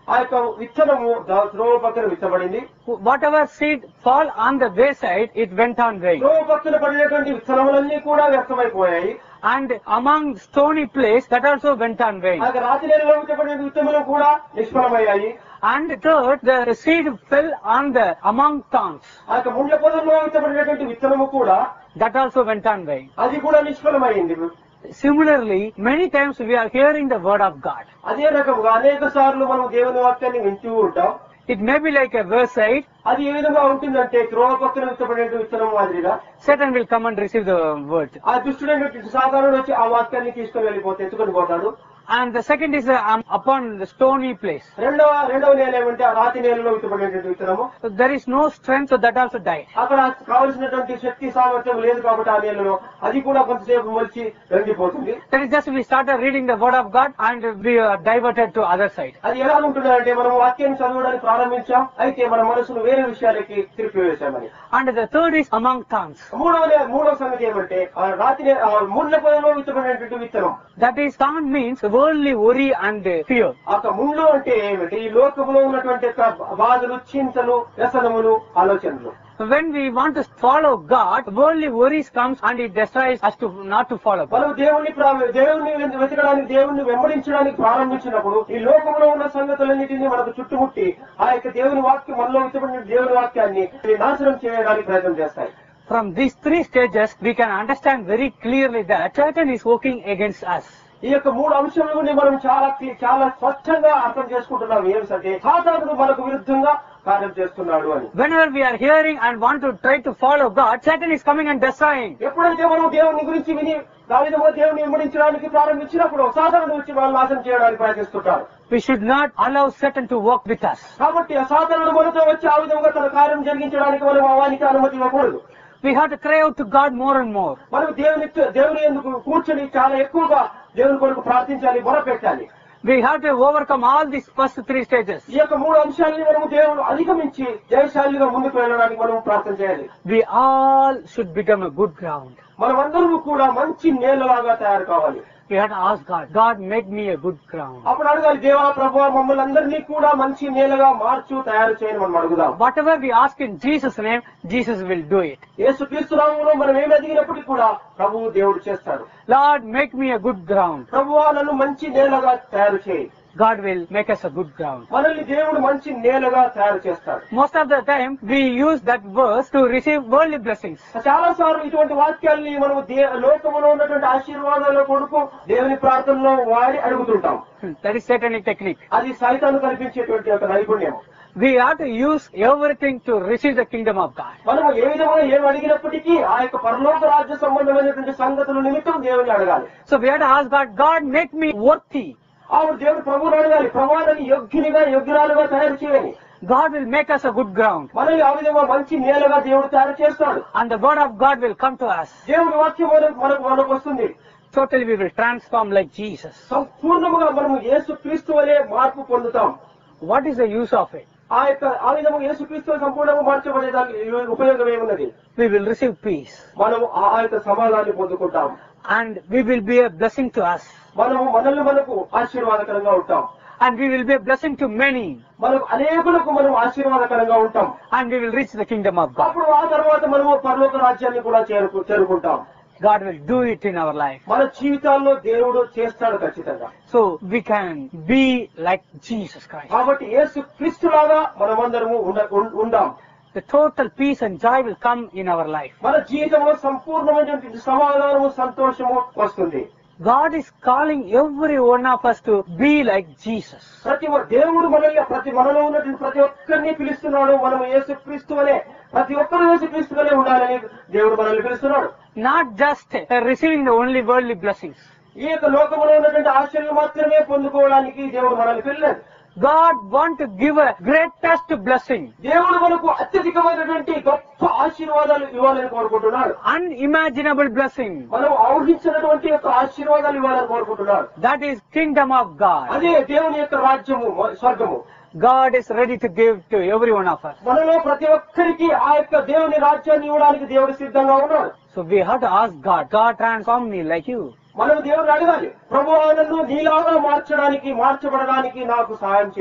ఆ యొక్క విత్తనము దా- త్రోవ పక్కన విత్తబడింది Whatever seed fall on the wayside, it went on weighing. త్రోవ పక్కన పడినటువంటి విత్తనములన్నీ కూడా వ్యర్థమైపోయాయి And among stony place, that also went on ఆ weighing. యొక్క రాతి నేలలో విత్తబడిన విత్తనములు కూడా నిష్ఫలమయ్యాయి And third, the seed fell on the among thorns. ఆ యొక్క ముండ్ల పొదల్లో విత్తబడినటువంటి విత్తనము కూడా That also went on weighing. అది కూడా నిష్ఫలమైంది Similarly, many times we are hearing the word of God. అదే రకముగా అనేక సార్లు మనం దేవుని వాక్యాన్ని వింటూ ఉంటాం It may be like a wayside. అది ఏ విధంగా ఉంటుందంటే త్రోవ పక్కన విత్తబడిన విత్తనం మాదిరిగా Satan will come and receive the word. ఆ దుష్టుడైనటువంటి సాధారణ వచ్చి ఆ వాక్యాన్ని తీసుకొని వెళ్ళిపోతే ఎత్తుకొని పోతాడు And the second is uh, um, upon the stony place. రెండవ రెండవ నేల ఏమంటే ఆ రాతి నేలలో విత్తబడినటువంటి విత్తనము So there is no strength, so that also died. అక్కడ కావలసినటువంటి శక్తి సామర్థ్యం లేదు కాబట్టి ఆ నేలలో అది కూడా కొంతసేపు మొలిచి వెండిపోతుంది That is just we started reading the word of God and we are diverted to other side. అది ఎలా ఉంటుందంటే మనం వాక్యాన్ని చదవడానికి ప్రారంభించాం అయితే మన మనసును వేరే విషయాలకి తిరిపివేశామని And the third is among thorns. మూడవ నే- మూడవ సంగతి ఏమంటే ఆ రాతి నే- ఆ ముళ్ళ పొలంలో విత్తబడినటువంటి విత్తనం That is thorn means worldly worry and uh, fear. ఆ యొక్క ముళ్ళు అంటే ఏమిటి ఈ లోకంలో ఉన్నటువంటి యొక్క బాధలు చింతలు వ్యసనములు ఆలోచనలు When we want to follow God, worldly worries comes and it destroys us to not to follow God. మనం దేవుని ప్రా- దేవుని వెతకడానికి దేవుణ్ణి వెంబడించడానికి ప్రారంభించినప్పుడు ఈ లోకంలో ఉన్న సంగతులన్నిటినీ మనకు చుట్టుముట్టి ఆ యొక్క దేవుని వాక్యం మనలో విత్తబడిన దేవుని వాక్యాన్ని నాశనం చేయడానికి ప్రయత్నం చేస్తాయి From these three stages, we can understand very clearly that Satan is working against us. ఈ యొక్క మూడు అంశములని మనం చాలా క్లి- చాలా స్పష్టంగా అర్థం చేసుకుంటున్నాం ఏమిటంటే సాతానుడు మనకు విరుద్ధంగా కార్యం చేస్తున్నాడు అని Whenever we are hearing and want to try to follow God, Satan is coming and destroying. ఎప్పుడైతే మనం దేవుని గురించి విని దానిలో దేవుని వెంబడించడానికి ప్రారంభించినప్పుడు సాధారణ వచ్చి వాళ్ళు నాశనం చేయడానికి ప్రయత్నిస్తుంటారు We should not allow Satan to work with us. కాబట్టి ఆ సాధారణ మనతో వచ్చి ఆ విధంగా తన కార్యం జరిగించడానికి మనం వానికి అనుమతి ఇవ్వకూడదు We have to cry out to God more and more. మనం దేవుని దేవుని ఎందుకు కూర్చొని చాలా ఎక్కువగా దేవుని కొరకు ప్రార్థించాలి మొరపెట్టాలి We have to overcome all these first three stages. ఈ యొక్క మూడు అంశాలని మనము దేవుడు అధిగమించి జయశాలిగా ముందుకు వెళ్ళడానికి మనం ప్రార్థన చేయాలి We all should become a good ground. మనమందరము కూడా మంచి నేలలాగా తయారు కావాలి We have to ask God, God, make me a good ground. అప్పుడు అడగాలి దేవా ప్రభు మమ్మల్ని అందరినీ కూడా మంచి నేలగా మార్చు తయారు చేయని మనం అడుగుదాం Whatever we ask in Jesus' name, Jesus will do it. యేసు క్రీస్తునామంలో మనం ఏమి అడిగినప్పటికీ కూడా ప్రభువు దేవుడు చేస్తాడు Lord, make me a good ground. ప్రభువా నన్ను మంచి నేలగా తయారు చేయి God will make us a good ground. మనల్ని దేవుడు మంచి నేలగా తయారు చేస్తాడు Most of the time, we use that verse to receive worldly blessings. చాలా సార్లు ఇటువంటి వాక్యాల్ని మనం దే- లోకంలో ఉన్నటువంటి ఆశీర్వాదాల కొడుకు దేవుని ప్రార్థనలో వాడి అడుగుతుంటాం That is satanic technique. అది సైతాను కల్పించేటువంటి ఒక నైపుణ్యం We have to use everything to receive the kingdom of God. మనం ఏ విధంగా ఏం అడిగినప్పటికీ ఆ యొక్క పరలోక రాజ్య సంబంధమైనటువంటి సంగతుల నిమిత్తం దేవుని అడగాలి So we have to ask God, God, make me worthy. ఆవిడ దేవుడు ప్రభువుని అడగాలి ప్రభువాలని యోగ్యునిగా యోగ్యురాలుగా తయారు చేయని God will make us a good ground. మనల్ని ఆ విధంగా మంచి నేలగా దేవుడు తయారు చేస్తాడు And the word of God will come to us. దేవుడి వాక్యం మనకు మనకు మనకు వస్తుంది Totally we will transform like Jesus. సంపూర్ణముగా మనము యేసు క్రీస్తు వలె మార్పు పొందుతాం What is the use of it? ఆ యొక్క ఆ విధంగా యేసు క్రీస్తు సంపూర్ణంగా మార్చబడేదానికి ఉపయోగం ఏమున్నది We will receive peace. మనము ఆ ఆ యొక్క సమాధాన్ని పొందుకుంటాం And we will be a blessing to us. మనము మనల్ని మనకు ఆశీర్వాదకరంగా ఉంటాం And we will be a blessing to many. మనకు అనేకులకు మనం ఆశీర్వాదకరంగా ఉంటాం And we will reach the kingdom of God. అప్పుడు ఆ తర్వాత మనము పరలోక రాజ్యాన్ని కూడా చేరుకు చేరుకుంటాం God will do it in our life. మన జీవితాల్లో దేవుడు చేస్తాడు ఖచ్చితంగా So we can be like Jesus Christ. కాబట్టి యేసు క్రీస్తులాగా మనమందరము ఉండ- ఉం- ఉందాం The total peace and joy will come in our life. మన జీవితంలో సంపూర్ణమైనటువంటి సమాధానము సంతోషము వస్తుంది God is calling every one of us to be like Jesus. ప్రతి ఒ- దేవుడు మనల్ని ప్రతి మనలో ఉన్నటువంటి ప్రతి ఒక్కరిని పిలుస్తున్నాడు మనం యేసు క్రీస్తు వలె ప్రతి ఒక్కరు యేసు క్రీస్తు వలె ఉండాలని దేవుడు మనల్ని పిలుస్తున్నాడు Not just uh, receiving the only worldly blessings. ఈ యొక్క లోకంలో ఉన్నటువంటి ఆశలు మాత్రమే పొందుకోవడానికి దేవుడు మనల్ని పిల్లలేదు God want to give a greatest blessing, దేవుడు మనకు అత్యధికమైనటువంటి గొప్ప ఆశీర్వాదాలు ఇవ్వాలని కోరుకుంటున్నాడు unimaginable blessing. మనం ఊహించినటువంటి యొక్క ఆశీర్వాదాలు ఇవ్వాలని కోరుకుంటున్నాడు That is kingdom of God. అదే దేవుని యొక్క రాజ్యము స్వర్గము God is ready to give to every one of us. మనలో ప్రతి ఒక్కరికి ఆ యొక్క దేవుని రాజ్యాన్ని ఇవ్వడానికి దేవుడు సిద్ధంగా ఉన్నాడు So we have to ask God, God transform me like you. మనం దేవుని అడగాలి ప్రభు నన్ను నీలాగా మార్చడానికి మార్చబడడానికి నాకు సహాయం చేయండి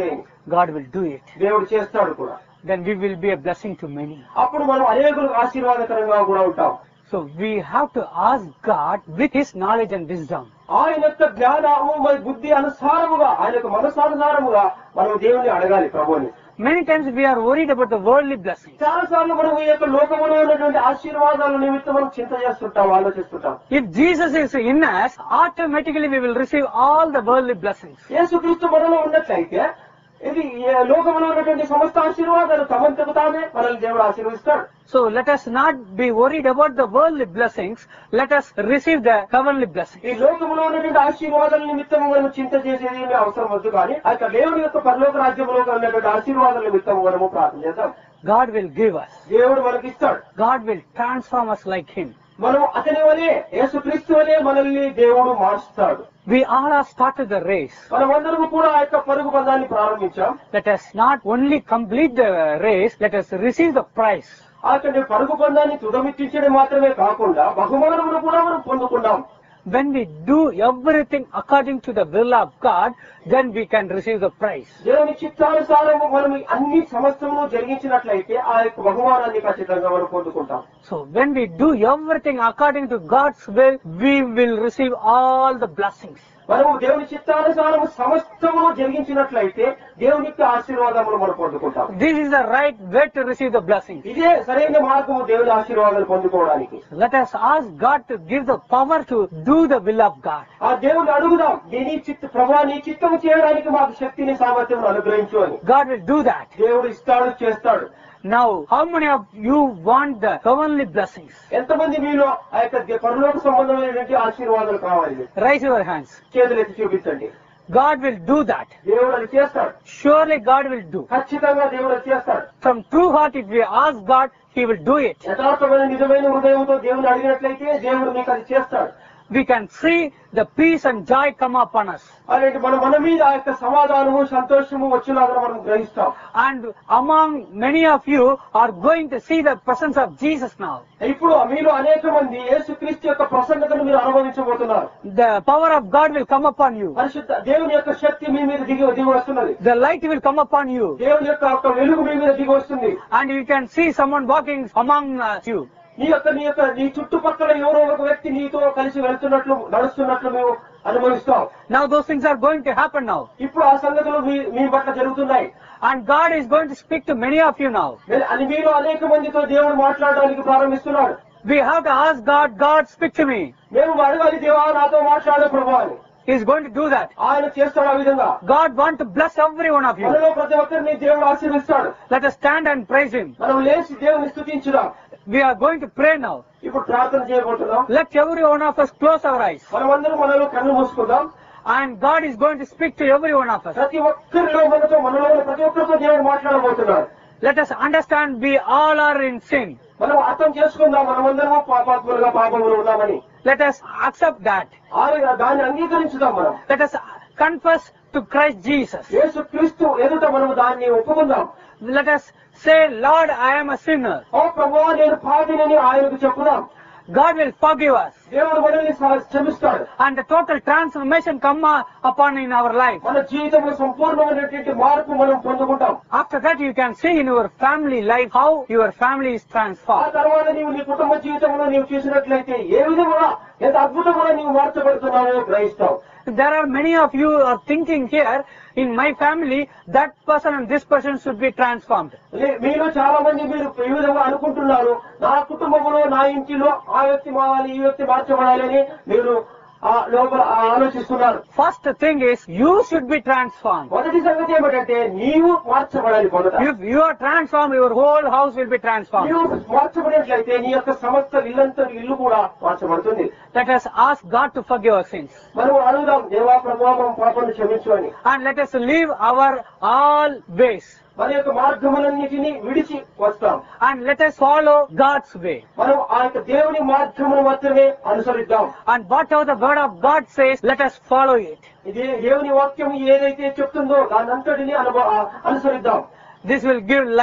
God will do it. దేవుడు చేస్తాడు కూడా Then we will be a blessing to many. అప్పుడు మనం అనేకులకు ఆశీర్వాదకరంగా కూడా ఉంటాం So we have to ask God with His knowledge and wisdom. ఆయన యొక్క జ్ఞానము మరి బుద్ధి అనుసారముగా ఆయన యొక్క మనసానుసారముగా మనం దేవుని అడగాలి ప్రభుని Many times we are worried about the worldly blessings. చాలా సార్లు మనం ఈ యొక్క లోకములో ఉన్నటువంటి ఆశీర్వాదాల నిమిత్తం మనం చింత చేస్తుంటాం ఆలోచిస్తుంటాం If Jesus is in us, automatically we will receive all the worldly blessings. యేసుక్రీస్తు మనలో ఉన్నట్లయితే ఇది ఈ లోకంలో ఉన్నటువంటి సమస్త ఆశీర్వాదాలు తమంతకు తామే మనల్ని దేవుడు ఆశీర్వదిస్తాడు So let us not be worried about the worldly blessings. Let us receive the heavenly blessings. ఈ లోకంలో ఉన్నటువంటి ఆశీర్వాదాల నిమిత్తం మనం చింత చేసేది ఏమీ అవసరం వద్దు కానీ ఆ యొక్క దేవుని యొక్క పరలోక రాజ్యంలో ఉన్నటువంటి ఆశీర్వాదాల నిమిత్తం మనము ప్రార్థన చేద్దాం God will give us. దేవుడు మనకి ఇస్తాడు God will transform us like Him. మనం అతని వలే యేసుక్రీస్తు వలే మనల్ని దేవుడు మార్చుతాడు We all have started the race. మనమందరము కూడా ఆ యొక్క పరుగు బంధాన్ని ప్రారంభించాం Let us not only complete the race, let us receive the prize. ఆ యొక్క పరుగు బంధాన్ని తుదమిట్టించడం మాత్రమే కాకుండా బహుమానమును కూడా మనం పొందుకున్నాం When we do everything according to the will of God, then we can receive the prize. దేవుని చిత్తానుసారము మనం ఈ అన్ని సమస్తమును జరిగించినట్లయితే ఆ యొక్క బహుమానాన్ని ఖచ్చితంగా మనం పొందుకుంటాం So when we do everything according to God's will, we will receive all the blessings. మనము దేవుని చిత్తానుసారము సమస్తమును జరిగించినట్లయితే దేవుని యొక్క ఆశీర్వాదములు మనం పొందుకుంటాం This is the right way to receive the blessings. ఇదే సరైన మార్గము దేవుని ఆశీర్వాదాలు పొందుకోవడానికి Let us ask God to give the power to do the will of God. ఆ దేవుని అడుగుదాం నీ చిత్త ప్రభా నీ చిత్తము చేయడానికి మాకు శక్తిని సామర్థ్యం అనుగ్రహించు అని God will do that. దేవుడు ఇస్తాడు చేస్తాడు Now, how many of you want the heavenly blessings? ఎంతమంది మీలో ఆ యొక్క దే- పరలోక సంబంధమైనటువంటి ఆశీర్వాదాలు కావాలి Raise your hands. చేతులు ఎత్తి చూపించండి God will do that. దేవుడు అది చేస్తాడు Surely God will do. ఖచ్చితంగా దేవుడు అది చేస్తాడు From true heart, if we ask God, He will do it. యథార్థమైన నిజమైన హృదయంతో దేవుని అడిగినట్లయితే దేవుడు మీకు అది చేస్తాడు We can see the peace and joy come upon us. అలాంటి మన మన మీద ఆ యొక్క సమాధానము సంతోషము వచ్చేలాగా మనం గ్రహిస్తాం And among many of you are going to see the presence of Jesus now. ఇప్పుడు మీలో అనేక మంది యేసుక్రీస్తు యొక్క ప్రసన్నతను మీరు అనుభవించబోతున్నారు The power of God will come upon you. పరిశుద్ధ దేవుని యొక్క శక్తి మీ మీద దిగి దిగి వస్తున్నది The light will come upon you. దేవుని యొక్క ఒక వెలుగు మీ మీద దిగి వస్తుంది And you can see someone walking among uh, you. నీ యొక్క నీ యొక్క నీ చుట్టుపక్కల ఎవరో ఒక వ్యక్తి నీతో కలిసి వెళ్తున్నట్లు నడుస్తున్నట్లు మేము అనుభవిస్తాం Now those things are going to happen now. ఇప్పుడు ఆ సంగతులు మీ మీ పట్ల జరుగుతున్నాయి And God is going to speak to many of you now. మీరు- అని మీరు అనేక మందితో దేవుడు మాట్లాడడానికి ప్రారంభిస్తున్నాడు We have to ask God, God speak to me. మేము అడగాలి దేవా నాతో మాట్లాడే ప్రభు అని He is going to do that. ఆయన చేస్తాడు ఆ విధంగా God wants to bless every one of you. మనలో ప్రతి ఒక్కరిని దేవుడు ఆశీర్విస్తాడు Let us stand and praise Him. మనం లేచి దేవుని స్థుతించుదాం We are going to pray now. ఇప్పుడు ప్రార్థన చేయబోతున్నాం Let every one of us close our eyes. మనమందరం మనలో కన్ను మూసుకుందాం And God is going to speak to every one of us. ప్రతి ఒక్కరిలో మనతో మనలో ఉన్న ప్రతి ఒక్కరితో దేవుడు మాట్లాడబోతున్నాడు Let us understand we all are in sin. మనం అర్థం చేసుకుందాం మనమందరము పాపాత్ములుగా పాపములు ఉన్నామని Let us accept that. ఆయన దాన్ని అంగీకరించుదాం మనం Let us confess to Christ Jesus. యేసు క్రీస్తు ఎదుట మనం దాన్ని ఒప్పుకుందాం Let us say, Lord, I am a sinner. ఓ ప్రభువా నేను పాపినని ఆయనకు చెప్పుదాం God will forgive us. దేవుడు మనల్ని స- క్షమిస్తాడు And the total transformation come uh, upon in our life. మన జీవితంలో సంపూర్ణమైనటువంటి మార్పు మనం పొందుకుంటాం After that, you can see in your family life how your family is ఆ transformed. తర్వాత నీవు నీ కుటుంబ జీవితంలో నీవు చూసినట్లయితే ఏ విధముగా ఎంత అద్భుతంగా నీవు మార్చబడుతున్నావో గ్రహిస్తావు There are many of you are thinking here, in my family, that person and this person should be transformed. లే- మీలో చాలా మంది మీరు ఈ విధంగా అనుకుంటున్నారు నా కుటుంబంలో నా ఇంటిలో ఆ వ్యక్తి మారాలి ఈ వ్యక్తి మార్చబడాలి అని మీరు ఆ లోపల ఆ ఆలోచిస్తున్నారు First thing is, you should be transformed. మొదటి సంగతి ఏమిటంటే నీవు మార్చబడాలి మొదట If you are transformed, your whole house will be transformed. నీవు మార్చబడినట్లయితే నీ యొక్క సమస్త ఇల్లంతా ఇల్లు కూడా మార్చబడుతుంది Let us ask God to forgive our sins. మనం అడుగుదాం దేవా ప్రభావం పాపను క్షమించు అని And let us leave our all ways. మన యొక్క మార్గములన్నిటినీ విడిచి వస్తాం And let us follow God's way. మనం ఆ యొక్క దేవుని మార్గమును మాత్రమే అనుసరిద్దాం And whatever the word of God says, let us follow it. ఇది దేవుని వాక్యం ఏదైతే చెప్తుందో దానంతటిని అనుభవ అనుసరిద్దాం This will give life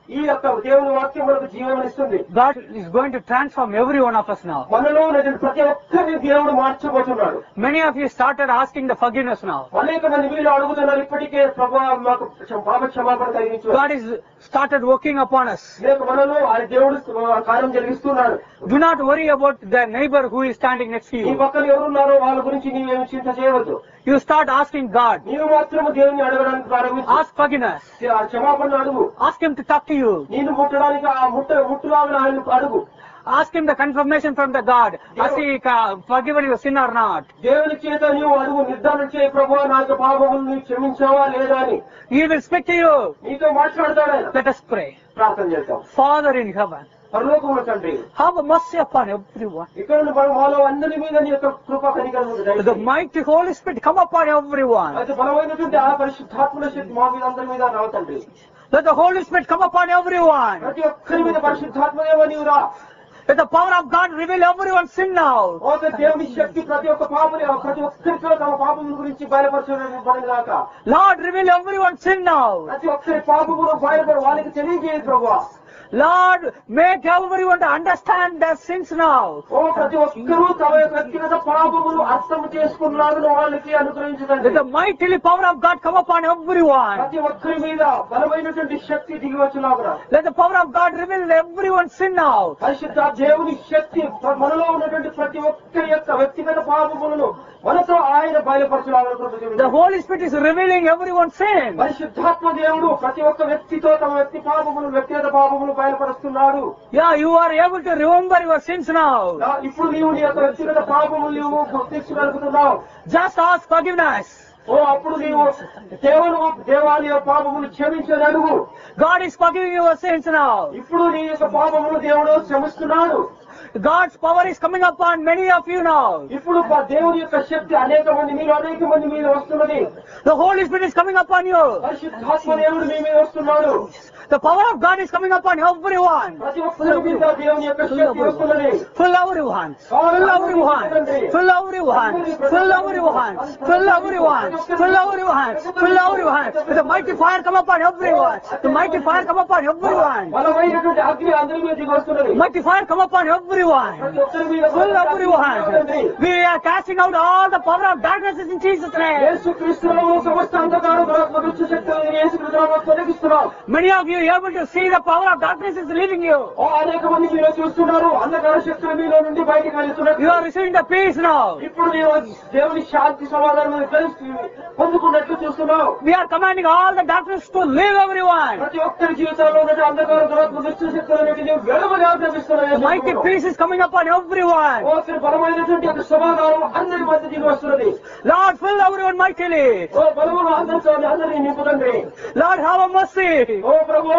ఈ యొక్క దేవుని వాక్యం మనకు జీవనమిస్తుంది God is going to transform every one of us now. మనలో ఉన్నటువంటి ప్రతి ఒక్కరిని దేవుడు మార్చబోతున్నాడు Many of you started asking the forgiveness now. అనేక మంది మీరు అడుగుతున్నారు ఇప్పటికే ప్రభా మాకు క్ష- పాప క్షమాపణ కలిగించు God is started working upon us. లేక మనలో ఆ దేవుడు ఆ కార్యం జరిగిస్తున్నాడు Do not worry about the neighbor who is standing next to ఈ you. పక్కన ఎవరున్నారో వాళ్ళ గురించి నీవేమి చింత చేయవద్దు You start asking God. నీవు మాత్రము దేవుని అడగడానికి ప్రారంభించు Ask forgiveness. ఆ క్షమాపణ అడుగు Ask Him to talk to you. నేను ముట్టడానికి ఆ ముట్ట ముట్టులాగా ఆయన అడుగు Ask Him the confirmation from the God. Has He uh, forgiven your sin or not? దేవుని చేత నీవు అడుగు నిర్ధారణ చేయ ప్రభు నా యొక్క పాపములు నీవు క్షమించావా లేదా అని He will speak to you. నీతో మాట్లాడతాడు ఆయన Let us pray. ప్రార్థన చేద్దాం Father in heaven, పరలోకముల తండ్రి have mercy upon everyone. ఇక్కడ ఉన్న మన మాలో అందరి మీద నీ యొక్క కృప కనికరం The mighty Holy Spirit come upon everyone. అయితే బలమైనటువంటి ఆ పరిశుద్ధాత్మల శక్తి మా మీద అందరి మీద రావు తండ్రి Let the Holy Spirit come upon everyone. ప్రతి ఒక్కరి మీద పరిశుద్ధాత్మదేవ నీవు రా Let the power of God reveal everyone's sin now. ఒక దేవుని శక్తి ప్రతి ఒక్క పాపని ప్రతి ఒక్కరితో తమ పాపముల గురించి బయలుపరచడం గాక Lord, reveal everyone's sin now. ప్రతి ఒక్కరి పాపమును బయలుపడి వాళ్ళకి తెలియజేయదు ప్రభు Lord, make everyone to understand their sins now. ఓ ప్రతి ఒక్కరూ తమ యొక్క వ్యక్తిగత పాపములు అర్థం చేసుకున్నారని వాళ్ళకి అనుగ్రహించదండి Let the mighty power of God come upon everyone. ప్రతి ఒక్కరి మీద బలమైనటువంటి శక్తి దిగి వచ్చినాగురా Let the power of God reveal everyone's sin now. పరిశుద్ధ దేవుని శక్తి మనలో ఉన్నటువంటి ప్రతి ఒక్కరి యొక్క వ్యక్తిగత పాపములను మనతో ఆయన బయలుపరచాలని The Holy Spirit is revealing everyone's sin. పరిశుద్ధాత్మ దేవుడు ప్రతి ఒక్క వ్యక్తితో తమ వ్యక్తి పాపములు వ్యక్తిగత పాపములు బయలుపరుస్తున్నాడు Yeah, you are able to remember your sins now. నా- ఇప్పుడు నీవు నీ యొక్క వ్యక్తిగత పాపములు నీవు గుర్తించగలుగుతున్నావు Just ask forgiveness. ఓ అప్పుడు నీవు దేవుడు దేవాలయ యొక్క పాపములు క్షమించని అడుగు God is forgiving your sins now. ఇప్పుడు నీ యొక్క పాపములు దేవుడు క్షమిస్తున్నాడు God's power is coming upon many of you now. ఇప్పుడు ప- దేవుని యొక్క శక్తి అనేక మంది మీరు అనేక మంది మీద వస్తున్నది The Holy Spirit is coming upon you. పరిశుద్ధాత్మ దేవుడు మీ మీద వస్తున్నాడు The power of God is coming upon everyone. ప్రతి ఒక్కరి మీద దేవుని యొక్క శక్తి వస్తున్నది Fill everyone. Fill everyone. Fill everyone. Fill everyone. Fill everyone. Fill everyone. Fill everyone. With the mighty fire come upon everyone. The mighty fire come upon everyone. బలమైనటువంటి అగ్ని అందరి మీద దిగి వస్తున్నది Mighty fire come upon everyone. ప్రతి ఒక్కరి మీద Fill everyone. We are casting out all the power of darkness in Jesus' name. యేసు క్రీస్తులో సమస్త అంధకారం దుష్ట శక్తులను యేసు క్రీస్తులో తొలగిస్తున్నాం Many of you are able to see the power of darkness is leaving you. ఓ అనేక మంది మీలో చూస్తున్నారు అంధకార శక్తులు మీలో నుండి బయటకు You వెళ్తున్నారు are receiving the peace now. ఇప్పుడు నీవు దేవుని శాంతి సమాధానం కలిసి పొందుకున్నట్లు చూస్తున్నావు We are commanding all the darkness to leave everyone. ప్రతి ఒక్కరి జీవితంలో ఉన్న అంధకార దురాత్మ దుష్ట శక్తులన్నిటిని వెలుగుగా The mighty ఆజ్ఞాపిస్తున్నాయి peace is coming upon everyone. ఓ అసలు బలమైనటువంటి ఒక సమాధానం అందరి మధ్య దిగి వస్తున్నది Lord, fill everyone mightily. ఓ బలమును అందరితో అందరినీ నింపుతండి Lord, have a mercy. ఓ ప్రభు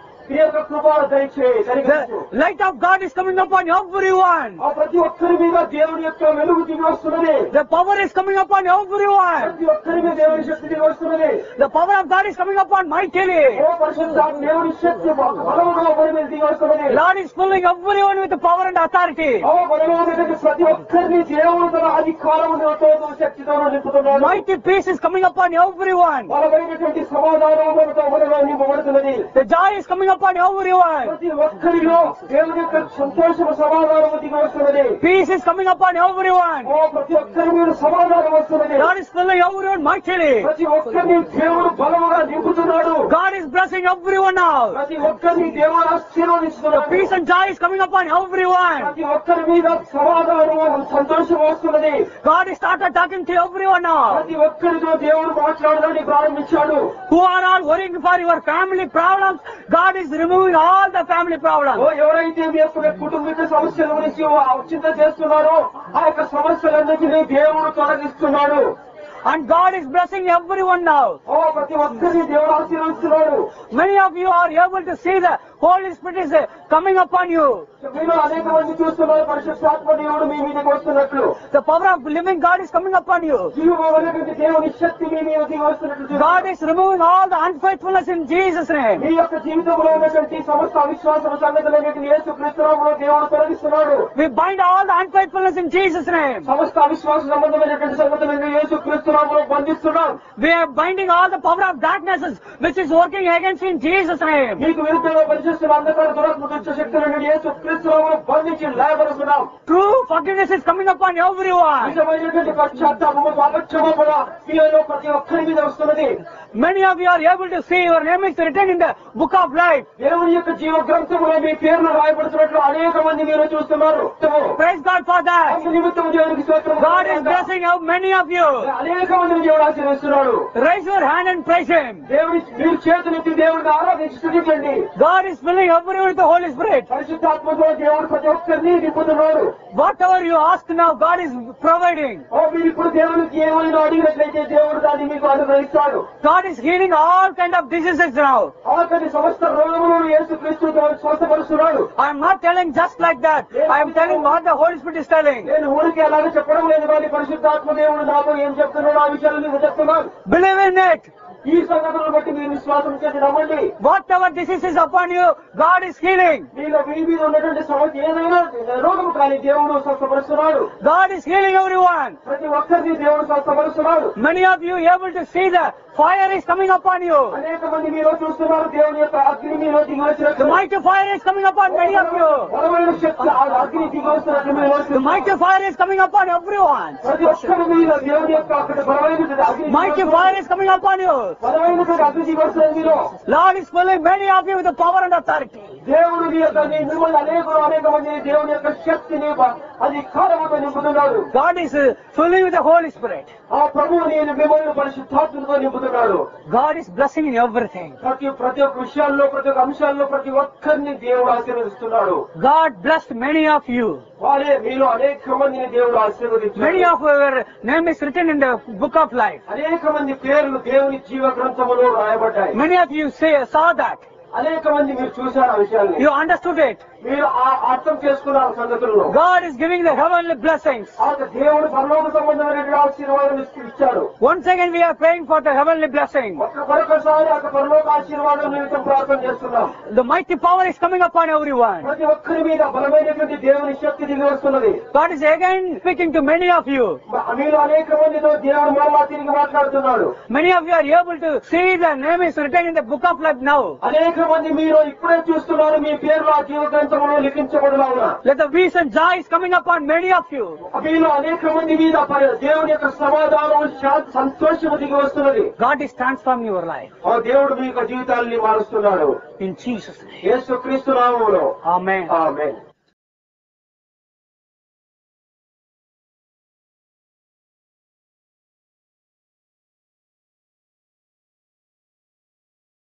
ఈ యొక్క కృపను దయచేయి దయచేయి. The light of God is coming upon everyone. ఆ ప్రతి ఒక్కరి మీద దేవుని యొక్క వెలుగు దిగి వస్తున్నది The power is coming upon everyone. ప్రతి ఒక్కరి మీద దేవుని శక్తి దిగి వస్తున్నది The power of God is coming upon mightily. ఓ పరిశుద్ధ దేవుని శక్తి బలముగా ఒకరి మీద దిగి వస్తున్నది Lord is filling everyone with the power and authority. ఓ బలమైనటువంటి ప్రతి ఒక్కరిని దేవుడు తన అధికారముతో శక్తితో నింపుతున్నాడు Mighty peace is coming upon everyone. బలమైనటువంటి సమాధానం మనతో మనలో నింపబడుతున్నది The joy is coming upon everyone. ప్రతి ఒక్కరిలో దేవుని యొక్క సంతోషము సమాధానము దిగి వస్తున్నది Peace is coming upon everyone. ఓ ప్రతి ఒక్కరి మీద సమాధానం వస్తున్నది God is filling everyone mightily. ప్రతి ఒక్కరిని దేవుడు బలముగా నింపుతున్నాడు God is blessing everyone now. ప్రతి ఒక్కరిని దేవుడు The ఆశీర్వదిస్తున్నాడు peace and joy is coming upon everyone. ప్రతి ఒక్కరి మీద సమాధానము సంతోషం వస్తున్నది God is started talking to everyone now. ప్రతి ఒక్కరితో దేవుడు మాట్లాడడానికి ప్రారంభించాడు Who are all worrying for your family problems, God is removing all the family oh problems. ఎవరైతే మీ యొక్క కుటుంబిక సమస్యల గురించి చింత చేస్తున్నారో ఆ యొక్క సమస్యలన్నింటినీ దేవుడు తొలగిస్తున్నాడు And God is blessing everyone now. ఓ ప్రతి ఒక్కరిని దేవుడు ఆశీర్వదిస్తున్నాడు Many of you are able to see the Holy Spirit is uh, coming upon you. మీలో అనేక మంది చూస్తున్నారు పరిశుద్ధాత్మ దేవుడు మీ మీదకి వస్తున్నట్లు The power of living God is coming upon you. జీవమైనటువంటి దేవుని శక్తి మీ మీద దిగి వస్తున్నట్లు చూస్తున్నారు. God is removing all the unfaithfulness in Jesus' name. మీ యొక్క జీవితంలో ఉన్నటువంటి సమస్త అవిశ్వాసం సంగతులన్నింటినీ యేసు క్రీస్తునామములో దేవుడు తొలగిస్తున్నాడు We bind all the unfaithfulness in Jesus' name. సమస్త అవిశ్వాస సంబంధమైనటువంటి సంగతులను యేసు క్రీస్తునామములో బంధిస్తున్నాం We are binding all the power of darknesses which is working against you in Jesus' name. మీకు విరుద్ధంగా పనిచేస్తున్న అంధకార దురాత్మ దుష్ట శక్తులను యేసు క్రీస్తునామములో బంధించి లేబరుస్తున్నాం True forgiveness is coming upon everyone. నిజమైనటువంటి పశ్చాత్తాపము పాపక్షమాపణ మీలో ప్రతి ఒక్కరి మీద వస్తున్నది Many of you are able to see your name is written in the book of life. దేవుని యొక్క జీవ గ్రంథంలో మీ పేర్లు రాయబడుతున్నట్లు అనేక మంది మీరు చూస్తున్నారు Praise God for that. అందు నిమిత్తం దేవునికి స్తోత్రం God is blessing out many of you. అనేక మందిని దేవుడు ఆశీర్వదిస్తున్నాడు Raise your hand and praise Him. దేవుని మీరు చేతులెత్తి దేవుడిని ఆరాధించి స్థుతించండి God is filling everyone with the Holy Spirit. పరిశుద్ధాత్మతో దేవుడు ప్రతి ఒక్కరిని నింపుతున్నాడు Whatever you ask now, God is providing. ఓ మీరు ఇప్పుడు దేవునికి ఏమైనా అడిగినట్లయితే దేవుడు దాన్ని మీకు అనుగ్రహిస్తాడు God is healing all kind of diseases now. ఆఖరి సమస్త రోగములను యేసు క్రీస్తు స్వస్థపరుస్తున్నాడు I am not telling just like that. I am telling what the Holy Spirit is telling. నేను ఊరికి అలాగే చెప్పడం లేదు కానీ పరిశుద్ధాత్మ దేవుడు నాతో ఏం చెప్తున్నాడో ఆ విషయాలు మీకు చెప్తున్నాను Believe in it. ఈ సంగతులను బట్టి మీరు విశ్వాసం చేసి నమ్మండి Whatever disease is upon you, God is healing. మీలో మీ మీద ఉన్నటువంటి సమస్య ఏదైనా రోగం కానీ దేవుడు స్వస్థపరుస్తున్నాడు God is healing everyone. ప్రతి ఒక్కరిని దేవుడు స్వస్థపరుస్తున్నాడు Many of you able to see the fire is coming upon you. అనేక మంది మీరు చూస్తున్నారు దేవుని యొక్క అగ్ని మీలో దిగి The వచ్చినట్టు mighty fire is coming upon many of you. బలమైన శక్తి ఆ అగ్ని దిగి వస్తున్నట్టు మీరు The చూస్తున్నారు. mighty fire is coming upon everyone. ప్రతి ఒక్కరి మీద దేవుని యొక్క అక్కడ బలమైనటువంటి అగ్ని దిగి Mighty వస్తున్నది. fire is coming upon you. బలమైనటువంటి అగ్ని దిగి వస్తున్నది మీలో Lord is filling many of you with the power and authority. దేవుడు మీ యొక్క నీ- మిమ్మల్ని అనేకులు అనేక మంది దేవుని యొక్క శక్తిని బ- అధికారముతో నింపుతున్నాడు God is uh, filling with the Holy Spirit. ఆ ప్రభువు నేను మిమ్మల్ని పరిశుద్ధాత్మతో నింపుతున్నాడు God is blessing in everything. ప్రతి ప్రతి ఒక్క విషయాల్లో ప్రతి ఒక్క అంశాల్లో ప్రతి ఒక్కరిని దేవుడు ఆశీర్వదిస్తున్నాడు God blessed many of you. వారే మీలో అనేక మందిని దేవుడు ఆశీర్వదించాడు Many of your name is written in the book of life. అనేక మంది పేర్లు దేవుని జీవ గ్రంథములో రాయబడ్డాయి Many of you say, saw that. అనేక మంది మీరు చూశారు ఆ విషయాన్ని You understood it. మీరు ఆ అర్థం చేసుకున్నారు సంగతుల్లో God is giving the heavenly blessings. ఆ దేవుడు పరలోక సంబంధమైనటువంటి ఆశీర్వాదం ఇచ్చాడు Once again, we are praying for the heavenly blessing. ఒక్క మరొకసారి ఆ పరలోక ఆశీర్వాదం నిమిత్తం ప్రార్థన చేస్తున్నాం The mighty power is coming upon everyone. ప్రతి ఒక్కరి మీద బలమైనటువంటి దేవుని శక్తి దిగి వస్తున్నది God is again speaking to many of you. మీరు అనేక మందితో దేవుడు మరలా తిరిగి మాట్లాడుతున్నాడు Many of you are able to see the name is written in the book of life now. అనేక మంది మీరు ఇప్పుడే చూస్తున్నారు మీ పేర్లు ఆ జీవ గ్రంథంలో లిఖించబడులాగా Let the peace and joy is coming upon many of you. మీలో అనేక మంది మీద పరి- దేవుని యొక్క సమాధానం శాంతి సంతోషము దిగి వస్తున్నది God is transforming your life. ఆ దేవుడు మీ యొక్క జీవితాన్ని మారుస్తున్నాడు In Jesus' name. యేసు క్రీస్తు నామములో Amen. ఆమేన్